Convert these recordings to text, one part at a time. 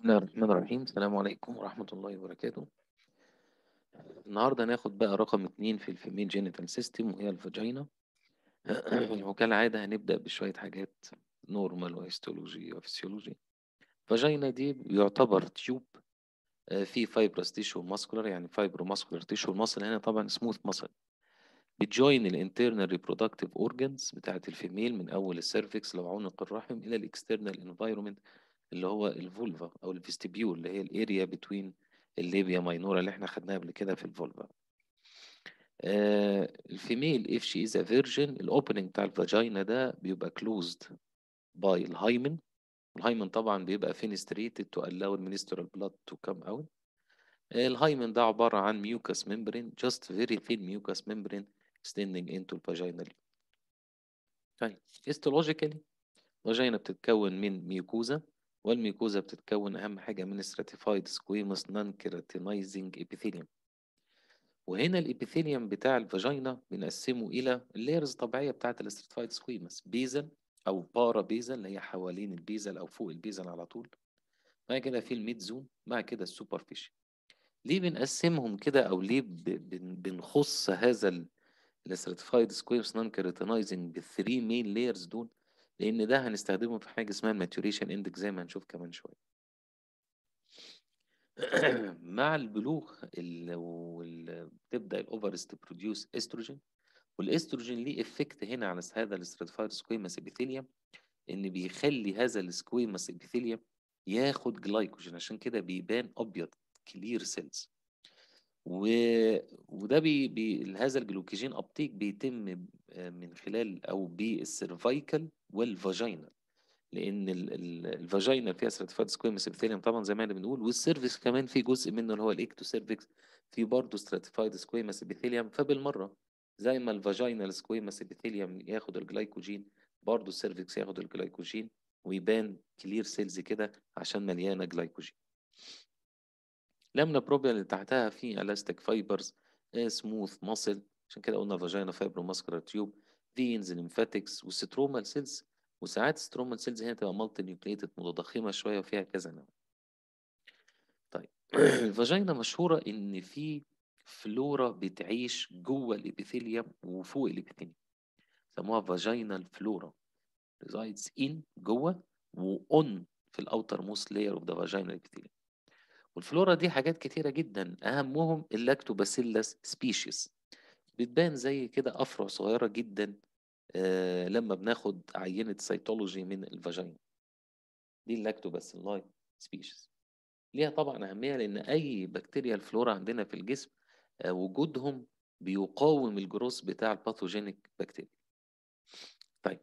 بسم الله الرحمن الرحيم السلام عليكم ورحمة الله وبركاته النهاردة هناخد بقى رقم اتنين في الفيميل جينيتال سيستم وهي الفاجينا وكالعادة هنبدأ بشوية حاجات نورمال وهيستولوجي وفسيولوجي فاجينا دي يعتبر تيوب آه، فيه فايبرس تيشو ماسكولار يعني فايبرو ماسكولار تيشو المصل هنا طبعا سموث ماسل بتجوين الانترنال ريبرودكتيف اورجانز بتاعة الفيميل من اول السيرفكس لو عنق الرحم الى الاكسترنال انفايرومنت اللي هو الفولفا او الفيستيبيول اللي هي الاريا بتوين الليبيا ماينورا اللي احنا خدناها قبل كده في الفولفا آه الفيميل if she is a virgin الاوبننج بتاع الفاجينا ده بيبقى closed by الهايمن الهايمن طبعا بيبقى fenestrated to allow المينسترال blood to come out آه، الهايمن ده عبارة عن mucous membrane just very thin mucous membrane extending into الفاجينال طيب histologically الفاجينا بتتكون من ميوكوزا والميوكوزا بتتكون أهم حاجة من stratified squamous non-keratinizing epithelium وهنا الابيثيليوم بتاع الفاجينا بنقسمه إلى اللايرز الطبيعية بتاعة الاستراتيفايد سكويمس بيزل أو بارا بيزل اللي هي حوالين البيزل أو فوق البيزل على طول بعد كده في الميد زون بعد كده السوبرفيشال ليه بنقسمهم كده أو ليه ب- بن- بنخص هذا الاستراتيفايد سكويمس نون كيراتينايزنج بالثري مين لايرز دول لأن ده هنستخدمه في حاجة اسمها الماتوريشن اندكس زي ما هنشوف كمان شوية مع البلوغ ال- وال- بتبدا الاوفرز تبروديوس استروجين والاستروجين ليه افكت هنا على هذا الاستراتيفايد سكويمس ابيثيليوم ان بيخلي هذا السكويمس ابيثيليوم ياخد جلايكوجين عشان كده بيبان ابيض كلير سيلز و... وده بي... بي... هذا الجلوكوجين ابتيك بيتم ب- من خلال او بالسيرفايكال والفاجينال لان ال- ال- الفاجينا فيها سيرتيفايد سكويمس ابيثيليوم طبعا زي ما احنا بنقول والسيرفكس كمان في جزء منه اللي هو الاكتو سيرفكس في برضه ستراتيفايد سكويمس ابيثيليوم فبالمره زي ما الفاجينا سكويمس ابيثيليوم ياخد الجلايكوجين برضه السيرفكس ياخد الجلايكوجين ويبان كلير سيلز كده عشان مليانه جلايكوجين لامنا بروبيا اللي تحتها في الاستيك فايبرز سموث ماسل عشان كده قلنا فاجينا فايبرو ماسكولار تيوب فينز ليمفاتكس والسترومال سيلز وساعات سترومال سيلز هنا تبقى مالتي نيوكليتد متضخمه شويه وفيها كذا نوع طيب الفاجينا مشهوره ان في فلورا بتعيش جوه الابيثيليوم وفوق الابيثيليوم سموها فاجينال فلورا resides in جوه وon في الاوتر موست لاير اوف ذا فاجينال ابيثيليوم والفلورا دي حاجات كتيرة جدا أهمهم اللاكتوباسيلس سبيشيز بتبان زي كده أفرع صغيرة جدا آه لما بناخد عينة سيتولوجي من الفاجينا دي اللاكتوباسيلاي سبيشيز ليها طبعا أهمية لأن أي بكتيريا الفلورا عندنا في الجسم آه وجودهم بيقاوم الجروث بتاع الباثوجينيك بكتيريا طيب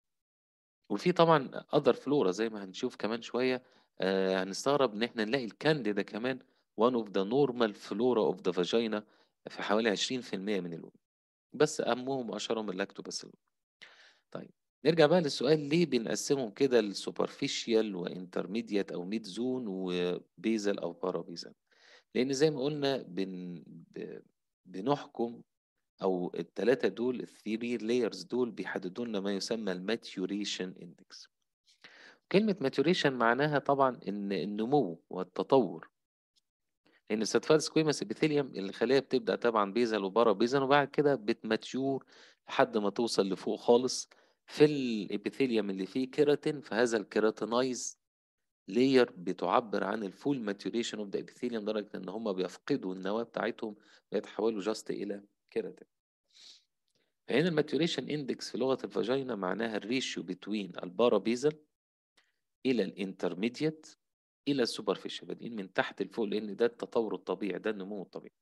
وفي طبعا اذر فلورا زي ما هنشوف كمان شويه آه هنستغرب ان احنا نلاقي الكانديدا كمان one of the normal flora of the vagina في حوالي 20% من الوقت بس اهمهم واشهرهم اللاكتوباسيلوم طيب نرجع بقى للسؤال ليه بنقسمهم كده لسوبرفيشال وانترميديات او ميد زون وبيزل او بارابيزل لان زي ما قلنا بن ب- بنحكم او الثلاثه دول الثري لايرز دول بيحددوا لنا ما يسمى الماتيوريشن اندكس كلمه ماتيوريشن معناها طبعا ان النمو والتطور لان السيرتيفايد سكويمس ابيثيليوم الخلايا بتبدا طبعا بيزل وبارا بيزل وبعد كده بتماتيور لحد ما توصل لفوق خالص في الابيثيليوم اللي فيه كيراتين فهذا الكيراتينايز لاير بتعبر عن الفول ماتيوريشن اوف ذا ابيثيليوم لدرجه ان هم بيفقدوا النواه بتاعتهم ويتحولوا جاست الى كيراتين فهنا الماتيوريشن اندكس في لغه الفاجينا معناها الريشيو بتوين البارابيزل الى الانترميديت الى السوبرفيشال بادئين من تحت لفوق لان ده التطور الطبيعي ده النمو الطبيعي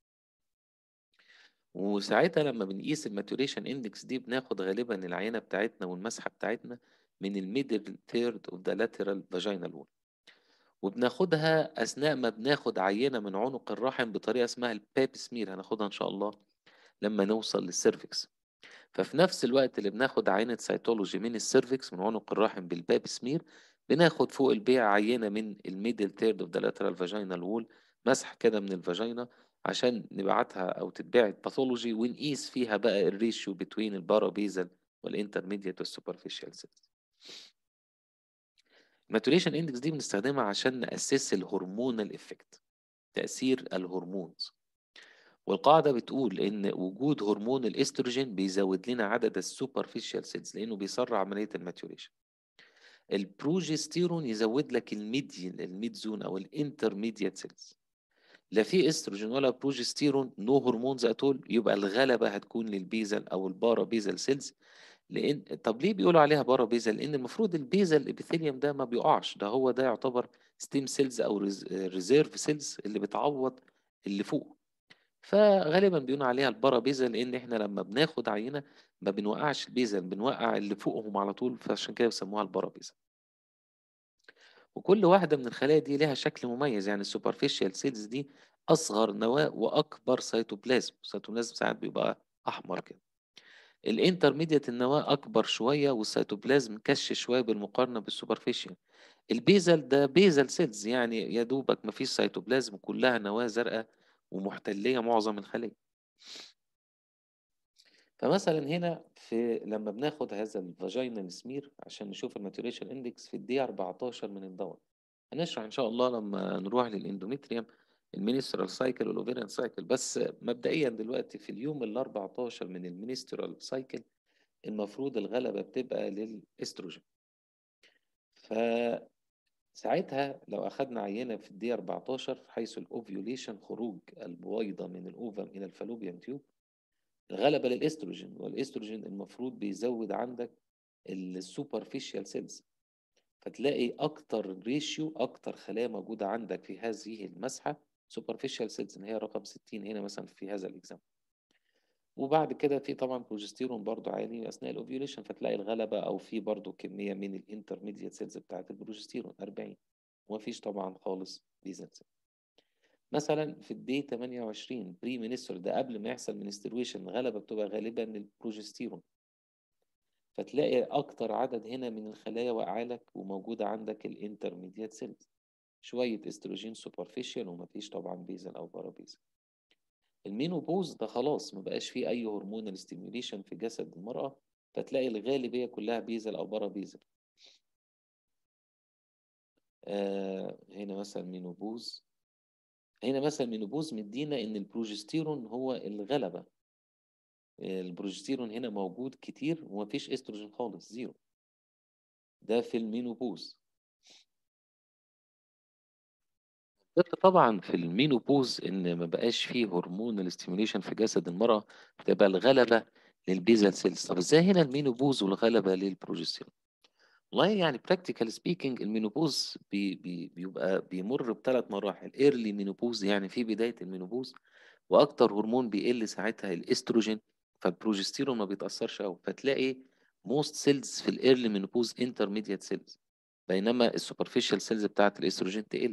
وساعتها لما بنقيس الماتوريشن اندكس دي بناخد غالبا العينه بتاعتنا والمسحه بتاعتنا من الميدل ثيرد اوف ذا لاترال فاجينال وول وبناخدها اثناء ما بناخد عينه من عنق الرحم بطريقه اسمها الباب سمير هناخدها ان شاء الله لما نوصل للسيرفكس ففي نفس الوقت اللي بناخد عينه سيتولوجي من السيرفكس من عنق الرحم بالباب سمير بناخد فوق البيع عينه من الميدل ثيرد اوف ذا لاترال فاجينال وول مسح كده من الفاجينا عشان نبعتها او تتبعت باثولوجي ونقيس فيها بقى الريشيو بتوين البارابيزل والانترميديت والسوبرفيشال سيلز الماتوريشن اندكس دي بنستخدمها عشان نأسس الهرمونال افكت تأثير الهرمونز والقاعدة بتقول إن وجود هرمون الاستروجين بيزود لنا عدد السوبرفيشال سيلز لأنه بيسرع عملية الماتوريشن البروجستيرون يزود لك الميديان الميد زون أو الانترميديات سيلز لا في استروجين ولا بروجستيرون نو هرمونز اتول يبقى الغلبة هتكون للبيزل أو البارا بيزل سيلز لان طب ليه بيقولوا عليها بارا بيزل لان المفروض البيزل الابيثيليوم ده ما بيقعش ده هو ده يعتبر ستيم سيلز او ريزيرف سيلز اللي بتعوض اللي فوق فغالبا بيقولوا عليها البارا بيزل لان احنا لما بناخد عينه ما بنوقعش البيزل بنوقع اللي فوقهم على طول فعشان كده بيسموها البارا بيزل وكل واحده من الخلايا دي لها شكل مميز يعني السوبرفيشال سيلز دي اصغر نواه واكبر سيتوبلازم السيتوبلازم ساعات بيبقى احمر كده الانترميديت النواه اكبر شويه والسيتوبلازم كش شويه بالمقارنه بالسوبرفيشال البيزل ده بيزل سيلز يعني يا دوبك مفيش سيتوبلازم كلها نواه زرقاء ومحتليه معظم الخليه فمثلا هنا في لما بناخد هذا الفاجينال سمير عشان نشوف الماتوريشن اندكس في الدقيقه 14 من الدورة هنشرح ان شاء الله لما نروح للاندوميتريوم المينسترال سايكل والاوفيريان سايكل بس مبدئيا دلوقتي في اليوم ال 14 من المينسترال سايكل المفروض الغلبة بتبقى للاستروجين فساعتها لو أخدنا عينة في الدقيقة 14 حيث الأوفيوليشن خروج البويضة من الأوفم إلى الفالوبيان تيوب الغلبة للاستروجين والاستروجين المفروض بيزود عندك السوبرفيشال سيلز فتلاقي أكتر ريشيو أكتر خلايا موجودة عندك في هذه المسحة سوبرفيشال سيلز ان هي رقم 60 هنا مثلا في هذا الاكزام وبعد كده في طبعا بروجستيرون برضو عالي اثناء الاوفيوليشن فتلاقي الغلبه او في برضو كميه من الانترميديت سيلز بتاعت البروجستيرون 40 ومفيش طبعا خالص بيزل مثلا في الدي 28 بري مينستر ده قبل ما يحصل منسترويشن الغلبه بتبقى غالبا البروجستيرون فتلاقي اكتر عدد هنا من الخلايا واقعه لك وموجوده عندك الانترميديت سيلز شوية استروجين سوبرفيشال ومفيش طبعا بيزل أو بارابيزل المينوبوز ده خلاص ما بقاش فيه أي هرمونال ستيميوليشن في جسد المرأة فتلاقي الغالبية كلها بيزل أو بارابيزل آه هنا مثلا مينوبوز هنا مثلا مينوبوز مدينا إن البروجستيرون هو الغلبة البروجستيرون هنا موجود كتير ومفيش استروجين خالص زيرو ده في المينوبوز طبعا في المينوبوز ان ما بقاش فيه هرمون الاستيميوليشن في جسد المرأة بتبقى الغلبة للبيزل سيلز طب ازاي هنا المينوبوز والغلبة للبروجستيرون والله يعني براكتيكال سبيكينج المينوبوز بي بي بيبقى بيمر بثلاث مراحل ايرلي مينوبوز يعني في بداية المينوبوز واكتر هرمون بيقل ساعتها الاستروجين فالبروجستيرون ما بيتأثرش قوي فتلاقي موست سيلز في الايرلي مينوبوز انترميديت سيلز بينما السوبرفيشال سيلز بتاعت الاستروجين تقل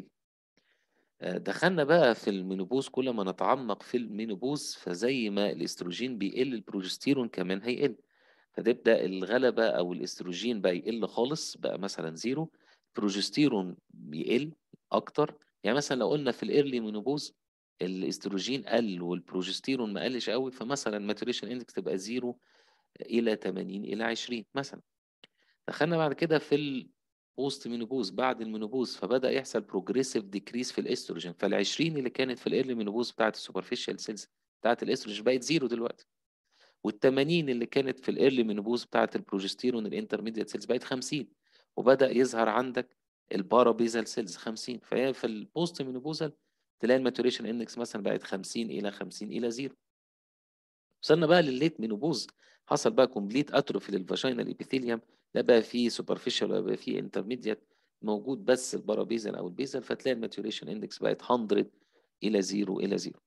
دخلنا بقى في المينوبوز كل ما نتعمق في المينوبوز فزي ما الاستروجين بيقل البروجستيرون كمان هيقل فتبدأ الغلبة أو الاستروجين بقى يقل خالص بقى مثلا زيرو بروجستيرون بيقل أكتر يعني مثلا لو قلنا في الإيرلي مينوبوز الاستروجين قل والبروجستيرون ما قلش قوي فمثلا الماتوريشن اندكس تبقى زيرو إلى 80 إلى 20 مثلا دخلنا بعد كده في بوست مينوبوز بعد المينوبوز فبدا يحصل بروجريسيف ديكريس في الاستروجين فال20 اللي كانت في الايرلي مينوبوز بتاعت السوبرفيشال سيلز بتاعت الاستروجين بقت زيرو دلوقتي وال80 اللي كانت في الايرلي مينوبوز بتاعت البروجستيرون الانترميديت سيلز بقت 50 وبدا يظهر عندك البارابيزال سيلز 50 فهي في البوست مينوبوزال تلاقي الماتوريشن اندكس مثلا بقت 50 الى 50 الى زيرو وصلنا بقى للليت مينوبوز حصل بقى كومبليت اتروفي للفاجينال ابيثيليوم لا بقى فيه سوبرفيشال ولا بقى فيه انترميديت موجود بس البارابيزل او البيزل فتلاقي الماتوريشن اندكس بقت 100 الى 0 الى 0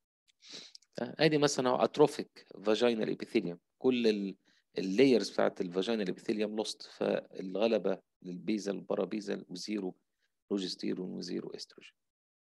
ادي مثلا اهو اتروفيك فاجينال ابيثيليوم كل اللايرز بتاعت الفاجينال ابيثيليوم لوست فالغلبه للبيزل بارابيزل وزيرو بروجستيرون وزيرو استروجين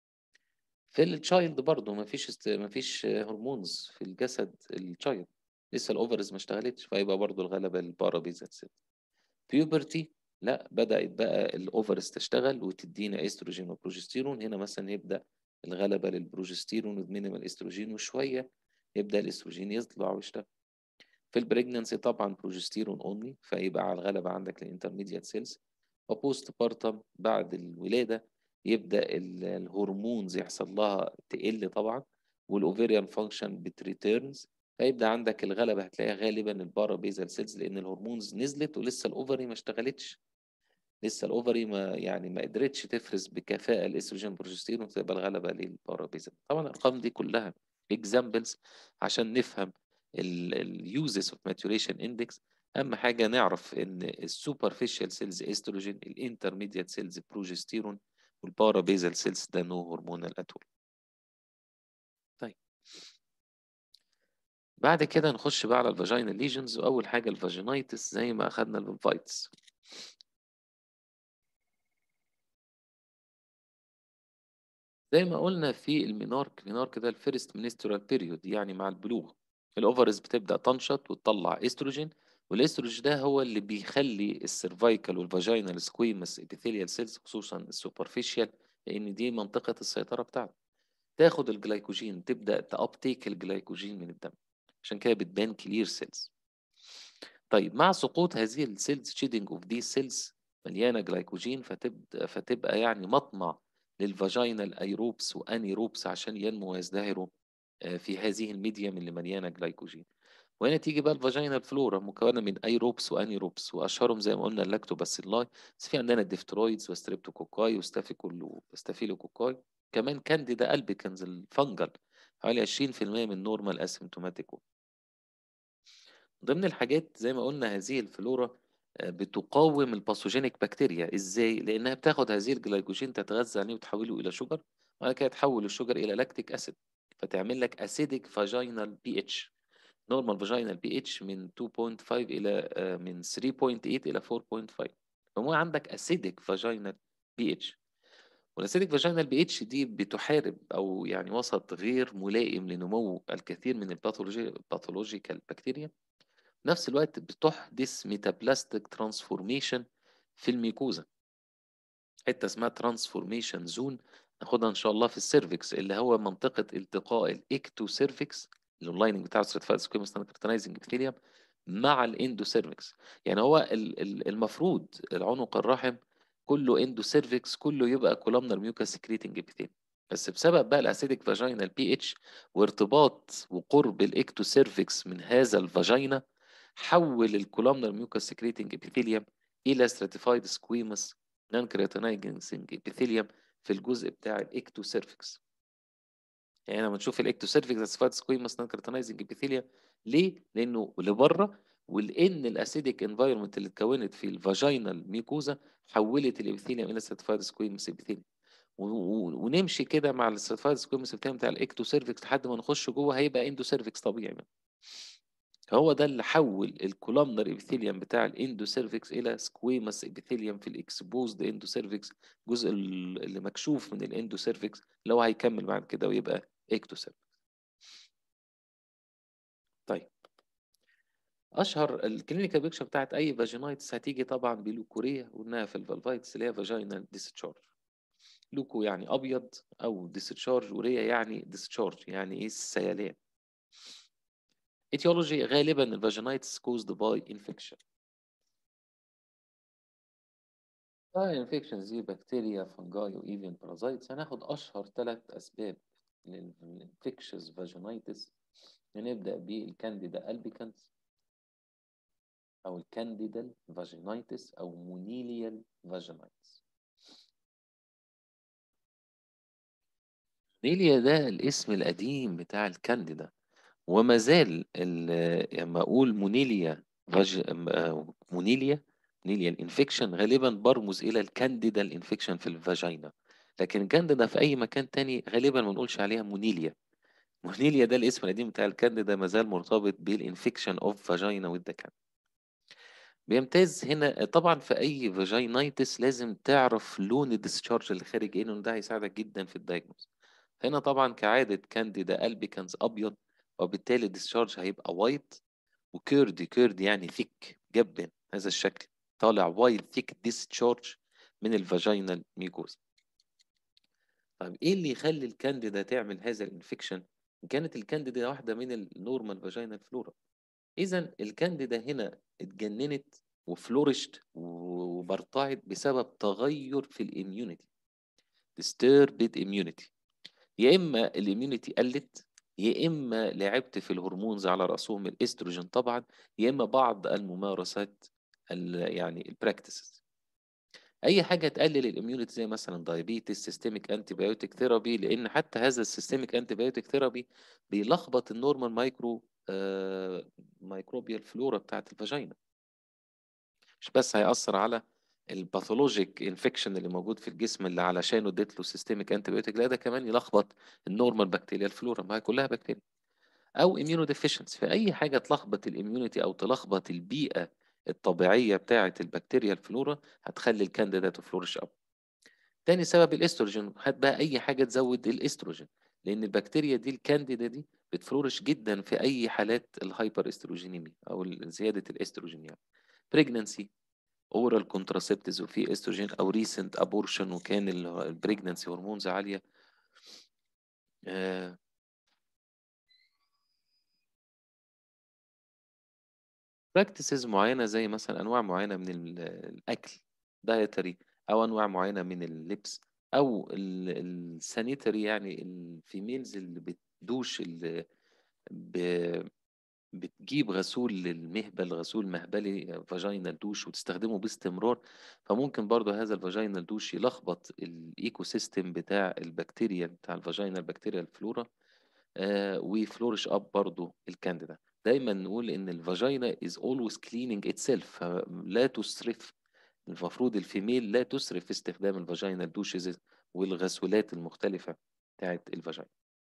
في التشايلد برضه ما فيش است... ما فيش هرمونز في الجسد التشايلد لسه الاوفرز ما اشتغلتش فيبقى برضه الغلبه للبارابيزل سيل بيوبرتي لا بدأت بقى الأوفرز تشتغل وتدينا استروجين وبروجستيرون هنا مثلا يبدأ الغلبة للبروجستيرون والمينيمال استروجين وشوية يبدأ الاستروجين يطلع ويشتغل في البريجننسي طبعا بروجستيرون اونلي فيبقى على الغلبة عندك الانترميديات سيلز وبوست بارتم بعد الولادة يبدأ الهرمونز يحصل لها تقل طبعا والاوفيريان فانكشن بتريتيرنز فيبدأ عندك الغلبة هتلاقيها غالبا البارا بيزال سيلز لأن الهرمونز نزلت ولسه الأوفري ما اشتغلتش لسه الأوفري ما يعني ما قدرتش تفرز بكفاءة الإستروجين بروجستيرون تبقى الغلبة للبارا بيزال طبعا الأرقام دي كلها examples عشان نفهم اليوزز اوف ماتوريشن اندكس اهم حاجه نعرف ان السوبرفيشال سيلز استروجين الانترميديات سيلز بروجستيرون والبارا بيزال سيلز ده نو هرمونال اتول طيب بعد كده نخش بقى على الفاجينال ليجنز واول حاجه الفاجينايتس زي ما اخدنا الليمفايتس زي ما قلنا في المينارك المينارك ده الفيرست منسترال بيريود يعني مع البلوغ الاوفرز بتبدا تنشط وتطلع استروجين والاستروجين ده هو اللي بيخلي السيرفايكال والفاجينال سكويمس ابيثيليال سيلز خصوصا السوبرفيشال لان دي منطقه السيطره بتاعته تاخد الجلايكوجين تبدا تابتيك الجلايكوجين من الدم عشان كده بتبان كلير سيلز طيب مع سقوط هذه السيلز شيدنج اوف دي سيلز مليانه جلايكوجين فتبدا فتبقى يعني مطمع للفاجينال ايروبس وانيروبس عشان ينمو ويزدهروا في هذه الميديم اللي مليانه جلايكوجين وهنا تيجي بقى الفاجينال فلورا مكونه من ايروبس وانيروبس واشهرهم زي ما قلنا اللاكتوباسيلاي بس في عندنا الديفترويدز وستريبتوكوكاي وستافيلوكوكاي كمان كانديدا البيكنز الفنجل حوالي 20% من نورمال اسيمتوماتيك ضمن الحاجات زي ما قلنا هذه الفلورا بتقاوم الباثوجينيك بكتيريا ازاي لانها بتاخد هذه الجلايكوجين تتغذى عليه وتحوله الى شجر وبعد كده تحول الشجر الى لاكتيك اسيد فتعمل لك اسيدك فاجينال بي اتش نورمال فاجينال بي اتش من 2.5 الى من 3.8 الى 4.5 فهو عندك اسيدك فاجينال بي اتش والاسيدك فاجينال بي اتش دي بتحارب او يعني وسط غير ملائم لنمو الكثير من الباثولوجي الباثولوجيكال بكتيريا في نفس الوقت بتحدث ميتابلاستيك ترانسفورميشن في الميكوزا حته اسمها ترانسفورميشن زون ناخدها ان شاء الله في السيرفكس اللي هو منطقه التقاء الاكتو سيرفكس اللايننج بتاع السيرتيفايد سكويموس كرتنايزنج ابيثيليوم مع الاندو سيرفكس يعني هو المفروض العنق الرحم كله اندو سيرفكس كله يبقى كولامنر ميوكاس سكريتنج ابيثيليوم بس بسبب بقى الاسيدك فاجينال بي اتش وارتباط وقرب الاكتو سيرفكس من هذا الفاجينا حول الكولامنر ميوكاس سكريتنج ابيثيليوم الى ستراتيفايد سكويموس نون كريتنايزنج ابيثيليوم في الجزء بتاع الاكتو سيرفكس يعني لما نشوف الاكتو سيرفكس اسفاد سكويموس نون كريتنايزنج ابيثيليوم ليه؟ لانه لبره ولان الاسيديك انفايرمنت اللي اتكونت في الفاجينال ميكوزا حولت الابيثيليوم الى ستراتيفايد سكويموس ابيثيليوم ونمشي كده مع الستراتيفايد سكويموس ابيثيليوم بتاع الاكتو سيرفكس لحد ما نخش جوه هيبقى اندو سيرفكس طبيعي هو ده اللي حول الكولامنر ابيثيليوم بتاع الاندو سيرفكس الى سكويموس ابيثيليوم في الاكسبوزد اندو سيرفكس الجزء اللي مكشوف من الاندو سيرفكس اللي هو هيكمل بعد كده ويبقى اكتو سيرفكس طيب اشهر الكلينيكال بيكشر بتاعت اي فاجينايتس هتيجي طبعا بلوكوريا قلناها في الفالفايتس اللي هي فاجينال ديسشارج لوكو يعني ابيض او ديسشارج وريا يعني ديسشارج يعني ايه السيلان etiology غالبا الفاجينايتس caused by infection انفكشنز دي بكتيريا فنجاي وايفن بارازايتس هناخد اشهر ثلاث اسباب للانفكشس فاجينايتس هنبدا بالكانديدا البيكانس او الكانديدال فاجينايتس او مونيليال فاجينايتس مونيليا ده الاسم القديم بتاع الكانديدا وما زال لما اقول مونيليا فاج... مونيليا مونيليا الانفكشن غالبا برمز الى الكانديدا الانفكشن في الفاجينا لكن الكانديدا في اي مكان تاني غالبا ما نقولش عليها مونيليا مونيليا ده الاسم القديم بتاع الكانديدا ما زال مرتبط بالانفكشن اوف فاجينا والدكان بيمتاز هنا طبعا في اي فاجينايتس لازم تعرف لون الديسشارج اللي خارج ايه لان ده هيساعدك جدا في الدايجنوز هنا طبعا كعاده كانديدا البيكانز ابيض وبالتالي الديسشارج هيبقى وايت وكيردي كيردي يعني ثيك جبن هذا الشكل طالع وايت ثيك ديسشارج من الفاجينال ميكوزا طيب ايه اللي يخلي الكانديدا تعمل هذا الانفكشن كانت الكانديدا واحده من النورمال فاجينال فلورا اذا الكانديدا هنا اتجننت وفلورشت وبرطعت بسبب تغير في الاميونيتي disturbed immunity يا اما الاميونيتي قلت يا اما لعبت في الهرمونز على راسهم الاستروجين طبعا يا اما بعض الممارسات يعني البراكتسز اي حاجه تقلل الاميونيتي زي مثلا دايابيتس سيستميك انتي بايوتيك ثيرابي لان حتى هذا السيستميك انتي بايوتيك ثيرابي بيلخبط النورمال مايكرو آه مايكروبيال فلورا بتاعت الفاجينا مش بس هيأثر على الباثولوجيك انفكشن اللي موجود في الجسم اللي علشانه اديت له سيستميك انتي بايوتيك لا ده كمان يلخبط النورمال بكتيريال فلورا ما هي كلها بكتيريا او اميونو ديفيشنسي فاي حاجه تلخبط الاميونيتي او تلخبط البيئه الطبيعيه بتاعه البكتيريا الفلورا هتخلي الكانديدا تفلورش اب تاني سبب الاستروجين هات بقى اي حاجه تزود الاستروجين لان البكتيريا دي الكانديدا دي بتفلورش جدا في اي حالات الهايبر استروجينيمي او زياده الاستروجين يعني بريجنانسي اورال كونتراسبتيفز وفي استروجين او ريسنت ابورشن وكان البريجنانسي هرمونز عاليه آه براكتسز معينة زي مثلا أنواع معينة من الأكل دايتري أو أنواع معينة من اللبس أو السانيتري يعني الفيميلز اللي بتدوش اللي بتجيب غسول للمهبل غسول مهبلي فاجينال دوش وتستخدمه باستمرار فممكن برضو هذا الفاجينال دوش يلخبط الايكو سيستم بتاع البكتيريا بتاع الفاجينال بكتيريا الفلورا آه ويفلورش اب برضو الكانديدا دايما نقول ان الفاجينا is always cleaning itself فلا تسرف المفروض الفيميل لا تسرف في استخدام الفاجينال دوشز والغسولات المختلفة بتاعت الفاجينا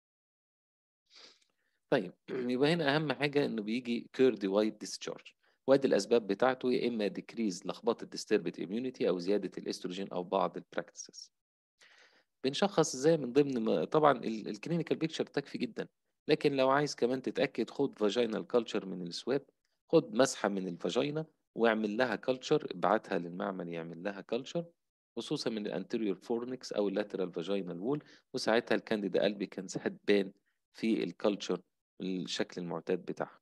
طيب يبقى هنا اهم حاجه انه بيجي كيردي وايت ديسشارج وادي الاسباب بتاعته يا اما ديكريز لخبطه ديستربت اميونيتي او زياده الاستروجين او بعض البراكتسز بنشخص ازاي من ضمن طبعا الكلينيكال بيكتشر تكفي جدا لكن لو عايز كمان تتاكد خد فاجينال كلتشر من السواب خد مسحه من الفاجينا واعمل لها كلتشر ابعتها للمعمل يعمل لها كلتشر خصوصا من الانتيريور فورنكس او اللاترال فاجينال وول وساعتها الكانديدا قلبي كان هتبان في الكلتشر الشكل المعتاد بتاعها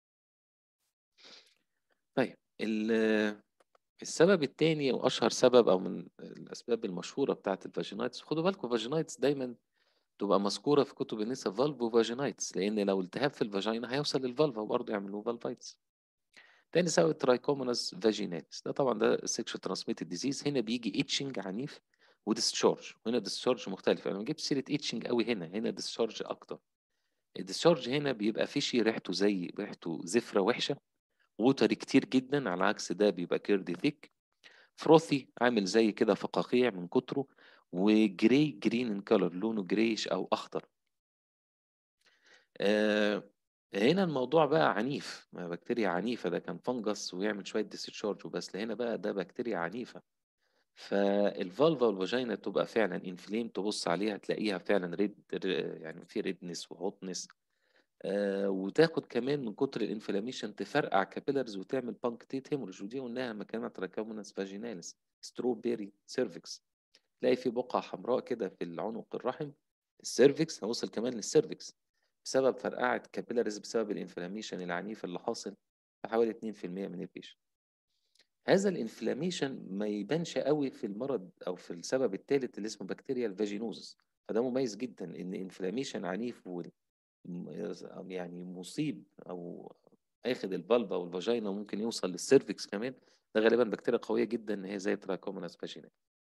طيب السبب الثاني واشهر سبب او من الاسباب المشهوره بتاعت الفاجينايتس خدوا بالكم الفاجينايتس دايما تبقى مذكوره في كتب النساء فالفو فاجينايتس لان لو التهاب في الفاجينا هيوصل للفالفا وبرضه يعملوا فالفايتس تاني سبب ترايكوموناس فاجيناليس ده طبعا ده سيكشوال ترانسميتد ديزيز هنا بيجي اتشنج عنيف وديسشارج وهنا ديسشارج مختلف انا ما جبت سيره اتشنج قوي هنا هنا ديسشارج اكتر الديسشارج هنا بيبقى فيشي ريحته زي ريحته زفرة وحشة ووتري كتير جدا على عكس ده بيبقى كيردي ثيك فروثي عامل زي كده فقاقيع من كتره وجري جرين ان كولر لونه جريش او اخضر آه هنا الموضوع بقى عنيف بكتيريا عنيفة ده كان فنجس ويعمل شوية ديسشارج وبس هنا بقى ده بكتيريا عنيفة فالفالفا والفاجينا تبقى فعلا انفليم تبص عليها تلاقيها فعلا ريد يعني في ريدنس وهوتنس آه وتاخد كمان من كتر الانفلاميشن تفرقع كابيلرز وتعمل بانكتيت هيموريج ودي قلناها مكانها تراكمونس فاجيناليس ستروبيري سيرفكس تلاقي في بقعة حمراء كده في العنق الرحم السيرفكس هوصل كمان للسيرفكس بسبب فرقعة كابيلرز بسبب الانفلاميشن العنيف اللي حاصل في حوالي 2% من البيشنت هذا الانفلاميشن ما يبانش قوي في المرض او في السبب الثالث اللي اسمه بكتيريا الفاجينوزس فده مميز جدا ان انفلاميشن عنيف و يعني مصيب او اخد الفالفا والفاجينا ممكن يوصل للسيرفكس كمان ده غالبا بكتيريا قويه جدا ان هي زي تراكوموناس فاجينا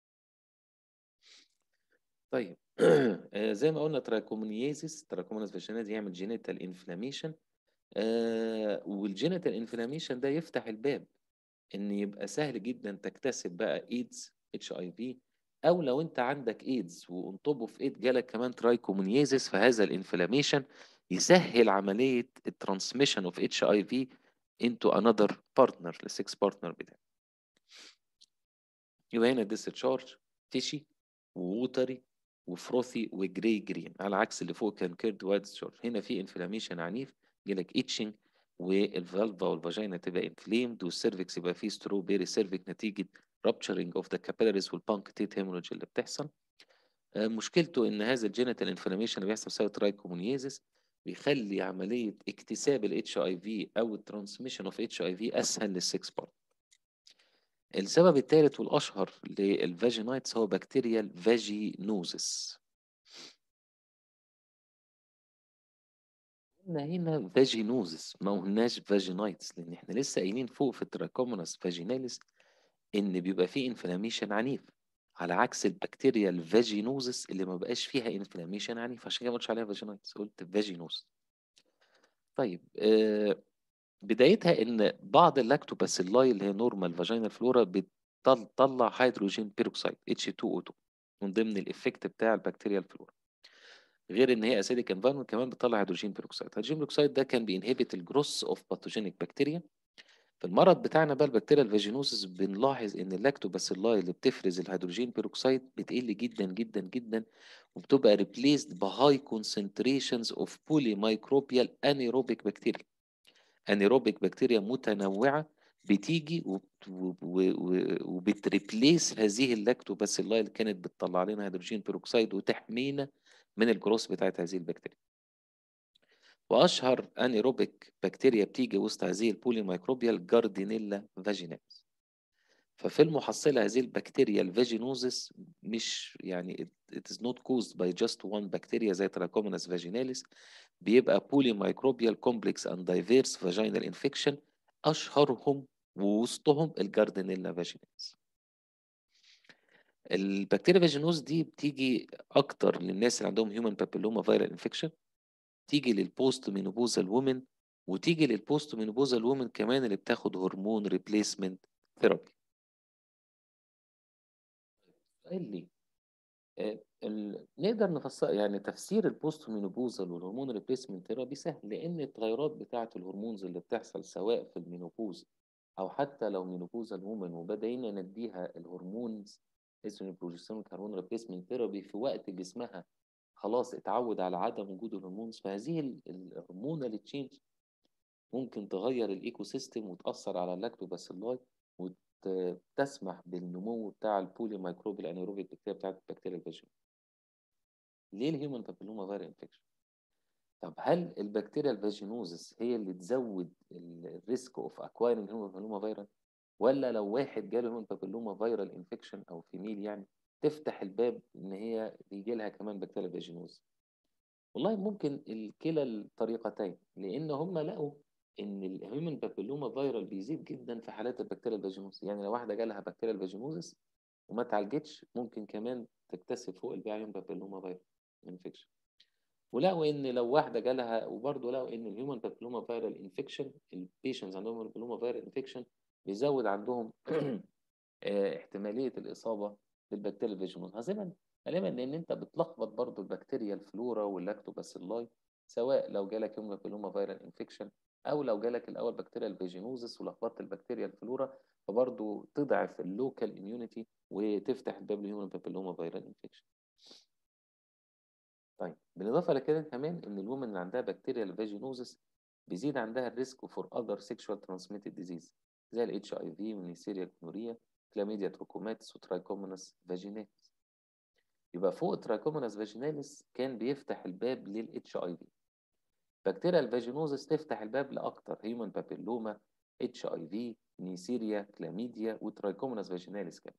طيب زي ما قلنا تراكومونيازيس تراكوموناس فاجينا دي يعمل جينيتال انفلاميشن آه والجينيتال انفلاميشن ده يفتح الباب ان يبقى سهل جدا تكتسب بقى ايدز اتش اي في او لو انت عندك ايدز وانطبه في ايد جالك كمان ترايكومونيازيس فهذا الانفلاميشن يسهل عمليه الترانسميشن اوف اتش اي في انتو انذر بارتنر للسكس بارتنر بتاعك يبقى هنا ديسشارج تشي ووتري وفروثي وجري جرين على عكس اللي فوق كان كيرد وايت شارج هنا في انفلاميشن عنيف جالك اتشنج والفالفا والفاجينا تبقى انفليمد والسيرفكس يبقى فيه ستروبيري سيرفيك نتيجه رابتشرنج اوف ذا كابيلاريز والبانكتيت هيموريج اللي بتحصل مشكلته ان هذا الجينيتال انفلاميشن اللي بيحصل بسبب ترايكومونيزيس بيخلي عمليه اكتساب الاتش اي في او الترانسميشن اوف اتش اي في اسهل للسكس بارت السبب الثالث والاشهر للفاجينايتس هو بكتيريال فاجينوزس قلنا هنا فاجينوزس ما قلناش فاجينايتس لان احنا لسه قايلين فوق في التراكوموناس فاجيناليس ان بيبقى فيه انفلاميشن عنيف على عكس البكتيريا الفاجينوزس اللي ما بقاش فيها انفلاميشن عنيف عشان كده ما قلتش عليها فاجينايتس قلت فاجينوز طيب آه بدايتها ان بعض اللاكتوباسيلاي اللي هي نورمال فاجينال فلورا بتطلع هيدروجين بيروكسيد H2O2 من ضمن الافكت بتاع البكتيريا الفلورا غير ان هي اسيديك انفايرمنت كمان بتطلع هيدروجين بيروكسيد الهيدروجين بيروكسيد ده كان بينهبت الجروس اوف باثوجينيك بكتيريا في المرض بتاعنا بقى البكتيريا الفاجينوسيس بنلاحظ ان اللاكتوباسيلاي اللي بتفرز الهيدروجين بيروكسيد بتقل جدا جدا جدا وبتبقى ريبليسد بهاي كونسنتريشنز اوف بولي مايكروبيال انيروبيك بكتيريا انيروبيك بكتيريا متنوعه بتيجي وبتريبليس هذه اللاكتوباسيلاي اللي كانت بتطلع لنا هيدروجين بيروكسيد وتحمينا من الجروس بتاعت هذه البكتيريا واشهر انيروبيك بكتيريا بتيجي وسط هذه البولي مايكروبيال جاردينيلا فاجيناليس ففي المحصلة هذه البكتيريا الفاجينوزس مش يعني it is not caused by just one bacteria زي Trichomonas vaginalis بيبقى بولي مايكروبيال كومبلكس اند دايفيرس فاجينال انفكشن اشهرهم ووسطهم الجاردينيلا فاجيناليس البكتيريا فاجينوز دي بتيجي اكتر للناس اللي عندهم هيومن بابيلوما فيرال انفكشن تيجي للبوست مينوبوزال وومن وتيجي للبوست مينوبوزال وومن كمان اللي بتاخد هرمون ريبليسمنت ثيرابي قال لي ال... نقدر نفسر يعني تفسير البوست مينوبوزال والهرمون ريبليسمنت ثيرابي سهل لان التغيرات بتاعه الهرمونز اللي بتحصل سواء في المينوبوز او حتى لو مينوبوزال وومن وبدأنا نديها الهرمونز استروجين بروجسترون هرمون ريبليسمنت ثيرابي في وقت جسمها خلاص اتعود على عدم وجود الهرمونز فهذه الهرمونال تشينج ممكن تغير الايكو سيستم وتاثر على اللاكتوباسيلاي وتسمح بالنمو بتاع البولي مايكروبيال انيروبيك بكتيريا بتاعت البكتيريا الفاجين ليه الهيومن بابيلوما فيرال انفكشن طب هل البكتيريا الفاجينوزس هي اللي تزود الريسك اوف اكوايرنج هيومن بابيلوما فيرال ولا لو واحد جاله هيومن بابيلوما فيرال انفكشن او فيميل يعني تفتح الباب ان هي يجي لها كمان بكتيريا فاجينوز والله ممكن الكلا الطريقتين لان هم لقوا ان الهيومن بابيلوما فيرال بيزيد جدا في حالات البكتيريا الفاجينوز يعني لو واحده جالها بكتيريا الفاجينوزس وما اتعالجتش ممكن كمان تكتسب فوق البيع هيومن بابيلوما فيرال انفكشن ولقوا ان لو واحده جالها وبرضه لقوا ان الهيومن بابيلوما فيرال انفكشن البيشنتس عندهم هيومن بابيلوما فيرال انفكشن بيزود عندهم احتماليه الاصابه بالبكتيريا الفيجينوز غالبا غالبا لان انت بتلخبط برضو البكتيريا الفلورا واللاكتوباسيلاي سواء لو جالك يوم بابيلوما فيرال انفكشن او لو جالك الاول بكتيريا الفيجينوزس ولخبطت البكتيريا الفلورا فبرضو تضعف اللوكال اميونيتي وتفتح الباب لهيومن بابيلوما فيرال انفكشن طيب بالاضافه لكده كمان ان الومن اللي عندها بكتيريا الفيجينوزس بيزيد عندها الريسك فور اذر سيكشوال ترانسميتد ديزيز زي الاتش اي في والنيسيريا كنوريا كلاميديا تروكوماتس وترايكوموناس فاجيناليس يبقى فوق ترايكوموناس فاجيناليس كان بيفتح الباب للاتش اي في بكتيريا الفاجينوزس تفتح الباب لاكتر هيومن بابيلوما اتش اي في نيسيريا كلاميديا وترايكوموناس فاجيناليس كمان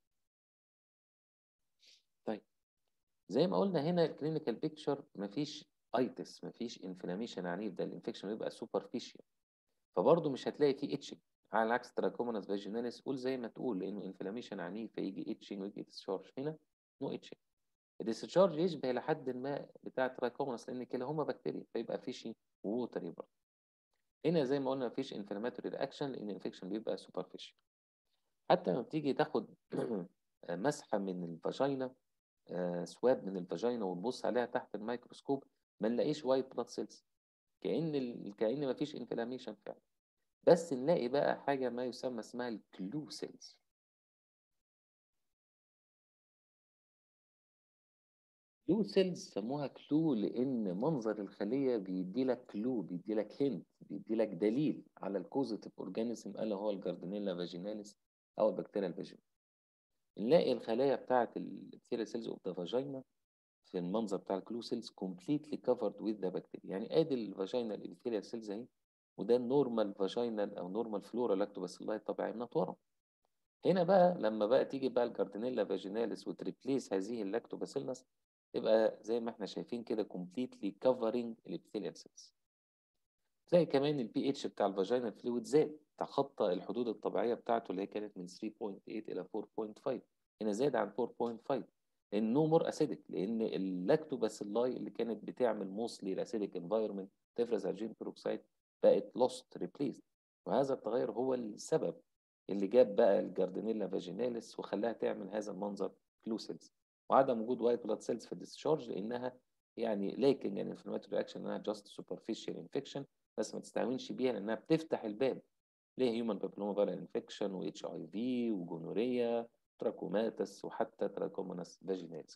طيب زي ما قلنا هنا الكلينيكال بيكتشر مفيش ايتس مفيش انفلاميشن عنيف ده الانفكشن بيبقى سوبرفيشال فبرضه مش هتلاقي فيه اتشنج على عكس تراكوموناس فاجيناليس قول زي ما تقول لانه انفلاميشن عنيف فيجي اتشنج ويجي ديسشارج هنا نو اتشنج الديسشارج يشبه لحد ما بتاع تراكوموناس لان كلاهما بكتيريا فيبقى فيشي ووتري برضه هنا زي ما قلنا مفيش انفلاماتوري رياكشن لان الانفكشن بيبقى سوبرفيشال حتى لما بتيجي تاخد مسحه من الفاجينا سواب من الفاجينا وتبص عليها تحت الميكروسكوب ما نلاقيش وايت بلاد سيلز كأن ال... كأن مفيش انفلاميشن فعلا بس نلاقي بقى حاجة ما يسمى اسمها الكلو سيلز كلو سيلز سموها كلو لأن منظر الخلية بيدي لك كلو بيدي لك هنت بيدي لك دليل على الكوزيتيف اورجانيزم ألا هو الجاردنيلا فاجيناليس أو البكتيريا الفاجينا نلاقي الخلايا بتاعة البكتيريا سيلز اوف ذا فاجينا في المنظر بتاع الكلو سيلز كومبليتلي كفرد وذ ذا بكتيريا يعني ادي الفاجينا الابيثيليا سيلز اهي وده النورمال فاجينال او نورمال فلورا لاكتوباسيلاي الطبيعي منطوره هنا بقى لما بقى تيجي بقى الجاردينيلا فاجيناليس وتريبليس هذه اللاكتوباسيلس تبقى زي ما احنا شايفين كده completely covering الابيثيليال سيلز تلاقي كمان البي اتش بتاع الفاجينال فلويد زاد تخطى الحدود الطبيعيه بتاعته اللي هي كانت من 3.8 الى 4.5 هنا زاد عن 4.5 لان نو مور اسيدك لان اللاكتوباسيلاي اللي كانت بتعمل موستلي الاسيدك انفايرمنت تفرز هيدروجين بيروكسيد بقت لوست ريبليس وهذا التغير هو السبب اللي جاب بقى الجاردينيلا فاجيناليس وخلاها تعمل هذا المنظر فلو سيلز وعدم وجود وايت بلاد سيلز في الديسشارج لانها يعني لاكن يعني انفلاماتوري رياكشن انها جاست سوبرفيشال انفكشن بس ما تستهونش بيها لانها بتفتح الباب لهيومن بابيلوما فيرال انفكشن واتش اي في وجونوريا تراكوماتس وحتى تراكوموناس فاجيناليس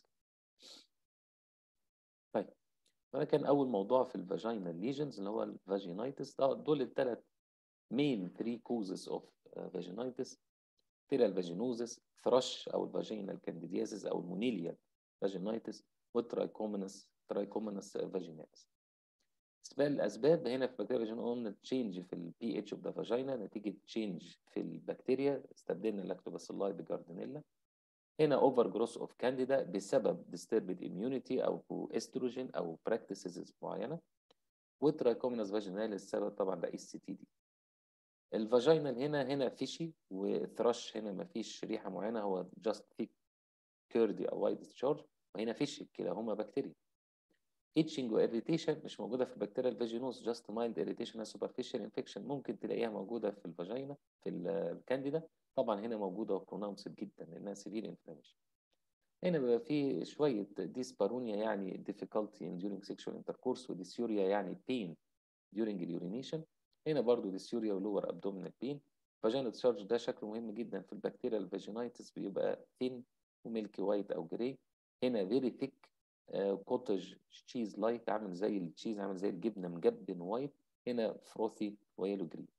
طيب ده كان اول موضوع في الفاجينال ليجنز اللي هو الفاجينايتس ده دول الثلاث مين 3 كوزز اوف فاجينايتس بكتيريال فاجينوزس ثرش او الفاجينال كانديديازيس او المونيليا فاجينايتس والترايكومونس ترايكومونس فاجيناليس بالنسبه للاسباب هنا في البكتيريا فاجينا قلنا تشينج في البي اتش اوف ذا فاجينا نتيجه تشينج في البكتيريا استبدلنا اللاكتوباسيلاي بجاردينيلا هنا اوفر جروس اوف كانديدا بسبب disturbed immunity او استروجين او براكتسز معينه والترايكومونس فاجيناليس السبب طبعا ده اس تي دي الفاجينال هنا هنا فيشي وثرش هنا ما فيش ريحه معينه هو جاست ثيك كيردي او وايد ديسشارج وهنا فيشي كلاهما بكتيريا itching واريتيشن مش موجوده في البكتيريا الفاجينوس جاست مايلد اريتيشن سوبرفيشال انفكشن ممكن تلاقيها موجوده في الفاجينا في الكانديدا طبعا هنا موجوده وبرونونسد جدا لانها سيفير انفلاميشن هنا بيبقى في شويه ديسبارونيا يعني difficulty in during sexual intercourse وديسيوريا يعني pain during اليورينيشن هنا برضو ديسيوريا ولور ابدومينال بين فاجينال تشارج ده شكله مهم جدا في البكتيريا الفاجينايتس بيبقى ثين وميلكي وايت او جراي هنا فيري ثيك كوتج تشيز لايك عامل زي التشيز عامل زي الجبنه مجبن وايت هنا فروثي ويلو جرين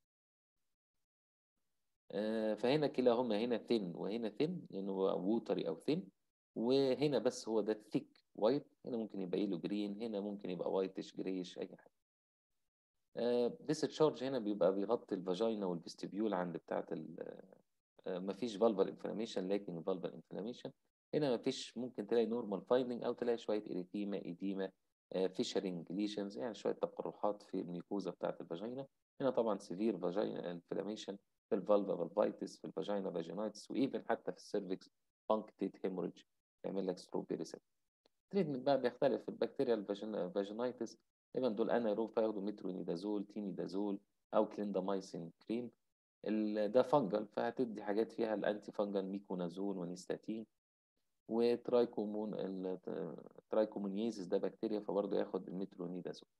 آه فهنا كلاهما هنا ثين وهنا ثين لانه ووتري او ثين وهنا بس هو ده ثيك وايت هنا ممكن يبقى يلو جرين هنا ممكن يبقى وايتش جريش اي حاجه ديسشارج هنا بيبقى بيغطي الفاجينا والفيستيبيول عند بتاعه مفيش فالفال انفلاميشن لكن فالفال انفلاميشن هنا مفيش ممكن تلاقي نورمال فايندنج او تلاقي شويه اريتيما ايديما فيشرنج ليشنز يعني شويه تقرحات في الميكوزا بتاعه الفاجينا هنا طبعا سيفير فاجينا انفلاميشن في الفالفا فالفايتس في الفاجينا فاجينايتس وايفن حتى في السيرفكس بانكتيت هيموريدج يعمل لك ستروبي ريسبت التريتمنت بقى بيختلف في البكتيريا الفاجينايتس دايما دول انايروب فياخدوا مترونيدازول تينيدازول او كليندامايسين كريم ده فنجل فهتدي حاجات فيها الانتي فنجل ميكونازول ونيستاتين وترايكومون الترايكومونيزيس ده بكتيريا فبرضه ياخد المترونيدازول